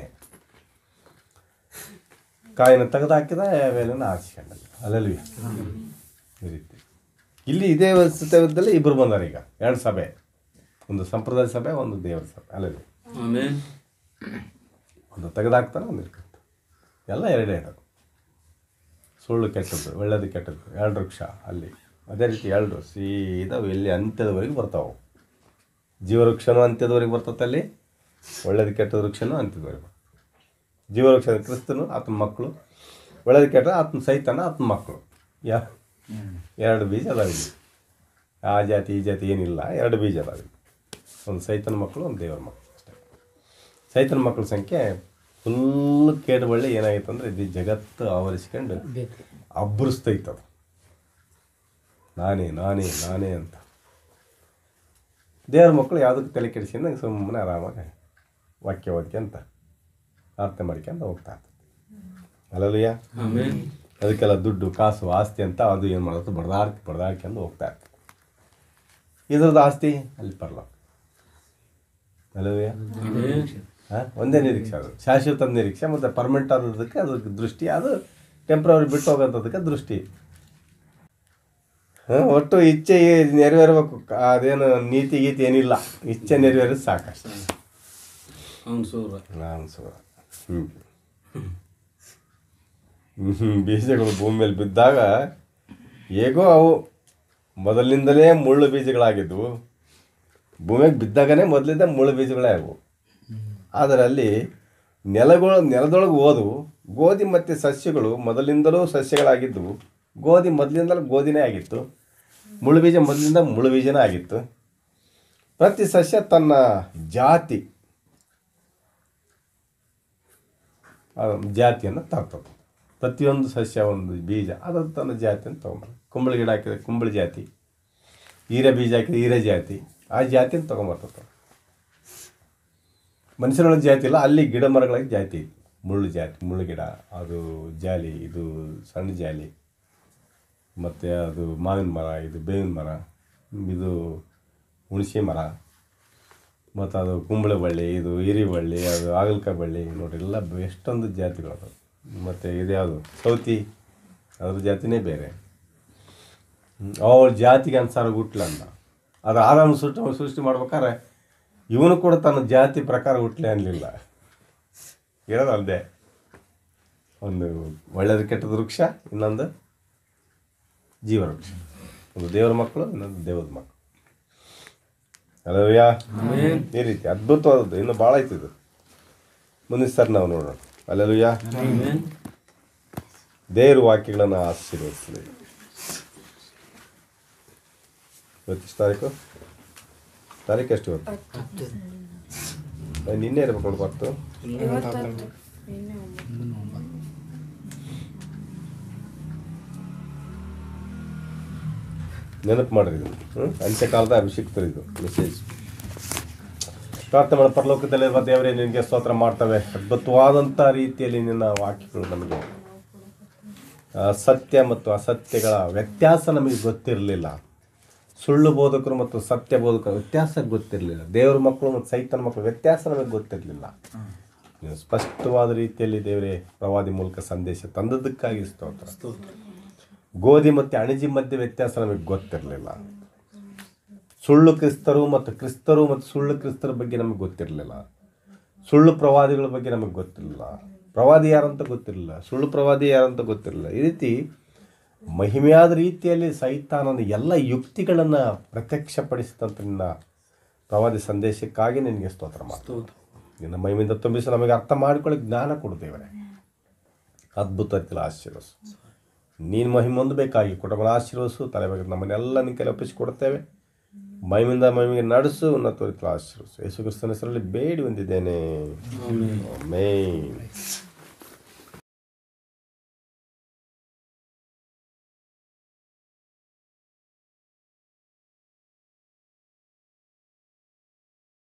Speaker 1: ಕಾಯಿನ ತೆಗೆದು ಹಾಕಿದ ಯಾವೇಲನ್ನ ಆರಿಸ್ಕೊಂಡಲ್ಲ ಅಲ್ಲೆಲ್ಲೂಯ್ಯ ಈ ರೀತಿ ಇಲ್ಲಿ ಇದೇ ಸತ್ಯದಲ್ಲಿ ಇಬ್ರು ಬಂದಾರ ಈಗ ಎರಡು ಸಭೆ ಒಂದು ಸಂಪ್ರದಾಯ ಸಭೆ ಒಂದು ದೇವರ ಸಭೆ ಅಲ್ಲಲ್ಲಿ
Speaker 3: ಆಮೇನ್
Speaker 1: ಒಂದು ತೆಗೆದಾಕ್ತಾನೆ ಒಂದು ಇಟ್ಕೊಳ್ತಾನೆ ಎಲ್ಲ ಎರಡೇ ಇರೋದು ಸುಳ್ಳು ಕೆಟ್ಟದ್ದು ಒಳ್ಳೇದು ಕೆಟ್ಟದ್ದು ಎರಡು ವೃಕ್ಷ ಅಲ್ಲಿ ಅದೇ ರೀತಿ ಎರಡು ಸೀದಾ ಎಲ್ಲಿ ಅಂತ್ಯದವರೆಗೆ ಬರ್ತಾವೆ ಜೀವವೃಕ್ಷನೂ ಅಂತ್ಯದವರೆಗೆ ಬರ್ತದೆ ಅಲ್ಲಿ ಒಳ್ಳೇದು ಕೆಟ್ಟದ ವೃಕ್ಷನೂ ಅಂತ್ಯದವರೆಗೆ ಬರ್ತದೆ ಜೀವವೃಕ್ಷ ಕ್ರಿಸ್ತನು ಆತನ ಮಕ್ಕಳು ಒಳ್ಳೇದು ಕೆಟ್ಟ ಆತನ ಸೈತಾನ ಆತನ ಮಕ್ಕಳು ಯಾ ಎರಡು ಬೀಜ ಅದಾವೆ ಇಲ್ಲಿ ಆ ಜಾತಿ ಈ ಜಾತಿ ಏನಿಲ್ಲ ಎರಡು ಬೀಜ ಅದಾವೆ ಇಲ್ಲಿ. ಒಂದು ಸೈತನ ಮಕ್ಕಳು ಒಂದು ದೇವರ ಮಕ್ಕಳು ಅಷ್ಟೇ ಸೈತನ ಮಕ್ಕಳ ಸಂಖ್ಯೆ ಫುಲ್ ಕೇಡು ಬಳ್ಳಿ ಏನಾಗೈತೆ ಅಂದರೆ ಇದು ಜಗತ್ತು ಆವರಿಸ್ಕೊಂಡು ಅಬ್ಬರಿಸ್ತೈತೆ ಅದು ನಾನೇ ನಾನೇ ನಾನೇ ಅಂತ ದೇವ್ರ ಮಕ್ಕಳು ಯಾವುದಕ್ಕೆ ತಲೆ ಕೆಡಿಸ್ಕೊಂಡು ಸುಮ್ಮನೆ ಆರಾಮಾಗಿ ವಾಕ್ಯ ಓದ್ಕೊಂತ ಪ್ರಾರ್ಥನೆ ಮಾಡ್ಕೊಂಡು ಹೋಗ್ತಾ ಇರ್ತದೆ ಅಲ್ಲಲ್ಲಯ್ಯ
Speaker 3: ಆಮೇನ್
Speaker 1: ಅದಕ್ಕೆಲ್ಲ ದುಡ್ಡು ಕಾಸು ಆಸ್ತಿ ಅಂತ ಅದು ಏನು ಮಾಡೋದು ಬಡ್ದಾಡ್ತಿ ಬಡ್ದಾಡ್ಕೊಂಡು ಹೋಗ್ತಾ ಇರ್ತದೆ ಇದ್ರದ್ದು ಆಸ್ತಿ ಅಲ್ಲಿ ಪರ್ಲ ಅಲ್ಲವೇ
Speaker 3: ಆಮೇನ್
Speaker 1: ಹಾಂ ಒಂದೇ ನಿರೀಕ್ಷೆ ಅದು ಶಾಶ್ವತ ನಿರೀಕ್ಷೆ ಮತ್ತು ಪರ್ಮನೆಂಟ್ ಆದದಕ್ಕೆ ಅದಕ್ಕೆ ದೃಷ್ಟಿ ಅದು ಟೆಂಪ್ರವರಿ ಬಿಟ್ಟು ಹೋಗೋಂಥದಕ್ಕೆ ದೃಷ್ಟಿ ಹಾಂ ಒಟ್ಟು ಇಚ್ಛೆ ನೆರವೇರಬೇಕು ಅದೇನು ನೀತಿ ಗೀತಿ ಏನಿಲ್ಲ ಇಚ್ಛೆ ನೆರವೇರಿದ್ರೆ ಸಾಕಷ್ಟು
Speaker 3: ಅವ್ನು ಸೂರ
Speaker 1: ನಾನು ಸುರ ಹ್ಞೂ ಹ್ಮ್, ಬೀಜಗಳು ಭೂಮಿ ಮೇಲೆ ಬಿದ್ದಾಗ ಹೇಗೋ ಅವು ಮೊದಲಿನಿಂದಲೇ ಮುಳ್ಳು ಬೀಜಗಳಾಗಿದ್ವು ಭೂಮಿಗೆ ಬಿದ್ದಾಗನೇ ಮೊದಲಿಂದ ಮುಳ್ಳು ಬೀಜಗಳೇ ಅವು ಆದರೆ ಅಲ್ಲಿ ನೆಲಗಳು ನೆಲದೊಳಗೆ ಹೋದವು ಗೋಧಿ ಮತ್ತು ಸಸ್ಯಗಳು ಮೊದಲಿಂದಲೂ ಸಸ್ಯಗಳಾಗಿದ್ದವು ಗೋಧಿ ಮೊದಲಿಂದಲೂ ಗೋಧಿನೇ ಆಗಿತ್ತು ಮುಳ್ಳು ಬೀಜ ಮೊದಲಿಂದ ಮುಳ್ಳು ಬೀಜನೇ ಆಗಿತ್ತು ಪ್ರತಿ ಸಸ್ಯ ತನ್ನ ಜಾತಿ ಆ ಜಾತಿಯನ್ನು ತರ್ತದೆ ಪ್ರತಿಯೊಂದು ಸಸ್ಯ ಒಂದು ಬೀಜ ಅದು ತನ್ನ ಜಾತಿಯನ್ನು ತೊಗೊಂಬರ್ತಾರೆ ಕುಂಬಳ ಗಿಡ ಹಾಕಿದ್ರೆ ಕುಂಬಳ ಜಾತಿ ಹೀರೆ ಬೀಜ ಹಾಕಿದ್ರೆ ಹೀರೆ ಜಾತಿ ಆ ಜಾತಿಯನ್ನು ತೊಗೊಂಬರ್ತದೆ ಮನುಷ್ಯರೊಳಗೆ ಜಾತಿ ಇಲ್ಲ ಅಲ್ಲಿ ಗಿಡ ಮರಗಳಿಗೆ ಜಾತಿ ಐತಿ ಮುಳ್ಳು ಜಾತಿ ಮುಳ್ಳು ಗಿಡ ಅದು ಜಾಲಿ ಇದು ಸಣ್ಣ ಜಾಲಿ ಮತ್ತು ಅದು ಮಾವಿನ ಮರ ಇದು ಬೇವಿನ ಮರ ಇದು ಹುಣಸೆ ಮರ ಮತ್ತು ಅದು ಕುಂಬಳ ಬಳ್ಳಿ ಇದು ಹಿರಿ ಬಳ್ಳಿ ಅದು ಹಾಗಲಕಾಯಿ ಬಳ್ಳಿ ನೋಡಿ ಎಲ್ಲ ಬ- ಎಷ್ಟೊಂದು ಜಾತಿಗಳು ಅದಾವೆ ಮತ್ತು ಇದ್ಯಾವುದು ಸೌತಿ ಅದ್ರ ಜಾತಿನೇ ಬೇರೆ ಹ್ಮ್. ಅವ್ರ ಜಾತಿಗೆ ಅನುಸಾರ ಹುಟ್ಲ ಅಂದ ಅದು ಆರಾಮ ಸೃಷ್ಟಿ ಸೃಷ್ಟಿ ಮಾಡ್ಬೇಕಾದ್ರೆ ಇವನು ಕೂಡ ತನ್ನ ಜಾತಿ ಪ್ರಕಾರ ಹುಟ್ಲೆ ಅನ್ನಲಿಲ್ಲ ಇರೋದು ಅಲ್ಲದೆ ಒಂದು ಒಳ್ಳೇದು ಕೆಟ್ಟದ ವೃಕ್ಷ ಇನ್ನೊಂದು ಜೀವವೃಕ್ಷ ಒಂದು ದೇವರ ಮಕ್ಕಳು ಇನ್ನೊಂದು ದೇವದ ಮಕ್ಕಳು ಅಲ್ಲವ್ಯಾ ಈ ರೀತಿ ಅದ್ಭುತವಾದದ್ದು ಇನ್ನು ಭಾಳ ಐತಿ ಇದು ಮುಂದಿನ ಸರ್ ನಾವು ನೋಡೋಣ ಅಲ್ಲಲ್ವಿಯಾ
Speaker 3: ಆಮೇನ್
Speaker 1: ದೇವ್ರ ವಾಕ್ಯಗಳನ್ನು ಆಶೀರ್ವದಿಸಲಿ ಇವತ್ತು ತಾರೀಕು ತಾರೀಕು ಎಷ್ಟು ಇವತ್ತು ಏ, ನಿನ್ನೆ ಇರ್ಬೇಕು ನೋಡಿ ಬರ್ತು ನೆನಪು ಮಾಡ್ರಿ ಇದು ಹ್ಞೂ ಅಂತ್ಯಕಾಲದ ಅಭಿಷೇಕ್ತರು ಇದು ಮೆಸೇಜ್ ಪ್ರಾರ್ಥನೆ ಮಾಡೋ ಪರಲೋಕದಲ್ಲಿರುವ ದೇವರೇ ನಿನಗೆ ಸ್ತೋತ್ರ ಮಾಡ್ತವೆ ಅದ್ಭುತವಾದಂಥ ರೀತಿಯಲ್ಲಿ ನಿನ್ನ ವಾಕ್ಯಗಳು ನಮಗೆ ಆ, ಸತ್ಯ ಮತ್ತು ಅಸತ್ಯಗಳ ವ್ಯತ್ಯಾಸ ನಮಗೆ ಗೊತ್ತಿರಲಿಲ್ಲ ಸುಳ್ಳು ಬೋಧಕರು ಮತ್ತು ಸತ್ಯ ಬೋಧಕರ ವ್ಯತ್ಯಾಸ ಗೊತ್ತಿರಲಿಲ್ಲ ದೇವ್ರ ಮಕ್ಕಳು ಮತ್ತು ಸೈತನ ಮಕ್ಕಳು ವ್ಯತ್ಯಾಸ ನಮಗೆ ಗೊತ್ತಿರಲಿಲ್ಲ ನೀವು ಸ್ಪಷ್ಟವಾದ ರೀತಿಯಲ್ಲಿ ದೇವರೇ ಪ್ರವಾದಿ ಮೂಲಕ ಸಂದೇಶ ತಂದದ್ದಕ್ಕಾಗಿ ಸ್ತೋತ್ರ ಗೋಧಿ ಮತ್ತು ಅಣಜಿ ಮಧ್ಯೆ ವ್ಯತ್ಯಾಸ ನಮಗೆ ಗೊತ್ತಿರಲಿಲ್ಲ ಸುಳ್ಳು ಕ್ರಿಸ್ತರು ಮತ್ತು ಕ್ರಿಸ್ತರು ಮತ್ತು ಸುಳ್ಳು ಕ್ರಿಸ್ತರ ಬಗ್ಗೆ ನಮಗೆ ಗೊತ್ತಿರಲಿಲ್ಲ ಸುಳ್ಳು ಪ್ರವಾದಿಗಳ ಬಗ್ಗೆ ನಮಗೆ ಗೊತ್ತಿರಲಿಲ್ಲ ಪ್ರವಾದಿ ಯಾರಂತ ಗೊತ್ತಿರಲಿಲ್ಲ ಸುಳ್ಳು ಪ್ರವಾದಿ ಯಾರಂತ ಗೊತ್ತಿರಲಿಲ್ಲ ಈ ರೀತಿ ಮಹಿಮೆಯಾದ ರೀತಿಯಲ್ಲಿ ಸೈತಾನನ ಎಲ್ಲ ಯುಕ್ತಿಗಳನ್ನು ಪ್ರತ್ಯಕ್ಷಪಡಿಸಿದಂಥ ನಿನ್ನ ಪ್ರವಾದಿ ಸಂದೇಶಕ್ಕಾಗಿ ನಿನಗೆ ಸ್ತೋತ್ರ ಮಾತು ನಿನ್ನ ಮಹಿಮೆಯಿಂದ ತುಂಬಿಸಿ ನಮಗೆ ಅರ್ಥ ಮಾಡಿಕೊಳ್ಳಿ ಜ್ಞಾನ ಕೊಡು ದೇವರೇ ಅದ್ಭುತ ರೀತಿಯಲ್ಲಿ ಆಶೀರ್ವಸು ನೀನು ಮಹಿಮೆ ಹೊಂದಬೇಕಾಗಿ ಕುಟುಂಬದ ಆಶೀರ್ವಸು ತಲೆಬೇಕು ನಮ್ಮನ್ನೆಲ್ಲ ನಿನ್ನ ಕೈಲಿ ಒಪ್ಪಿಸಿಕೊಡ್ತೇವೆ ಮಹಿಮಿಂದ ಮಹಿಮೆಗೆ ನಡೆಸು ಉನ್ನತ ರೀತಿಯಲ್ಲಿ ಆಶೀರ್ವಸು ಯೇಸು ಕ್ರಿಸ್ತನ ಹೆಸರಲ್ಲಿ ಬೇಡಿ ಹೊಂದಿದ್ದೇನೆ ಆಮೇನ್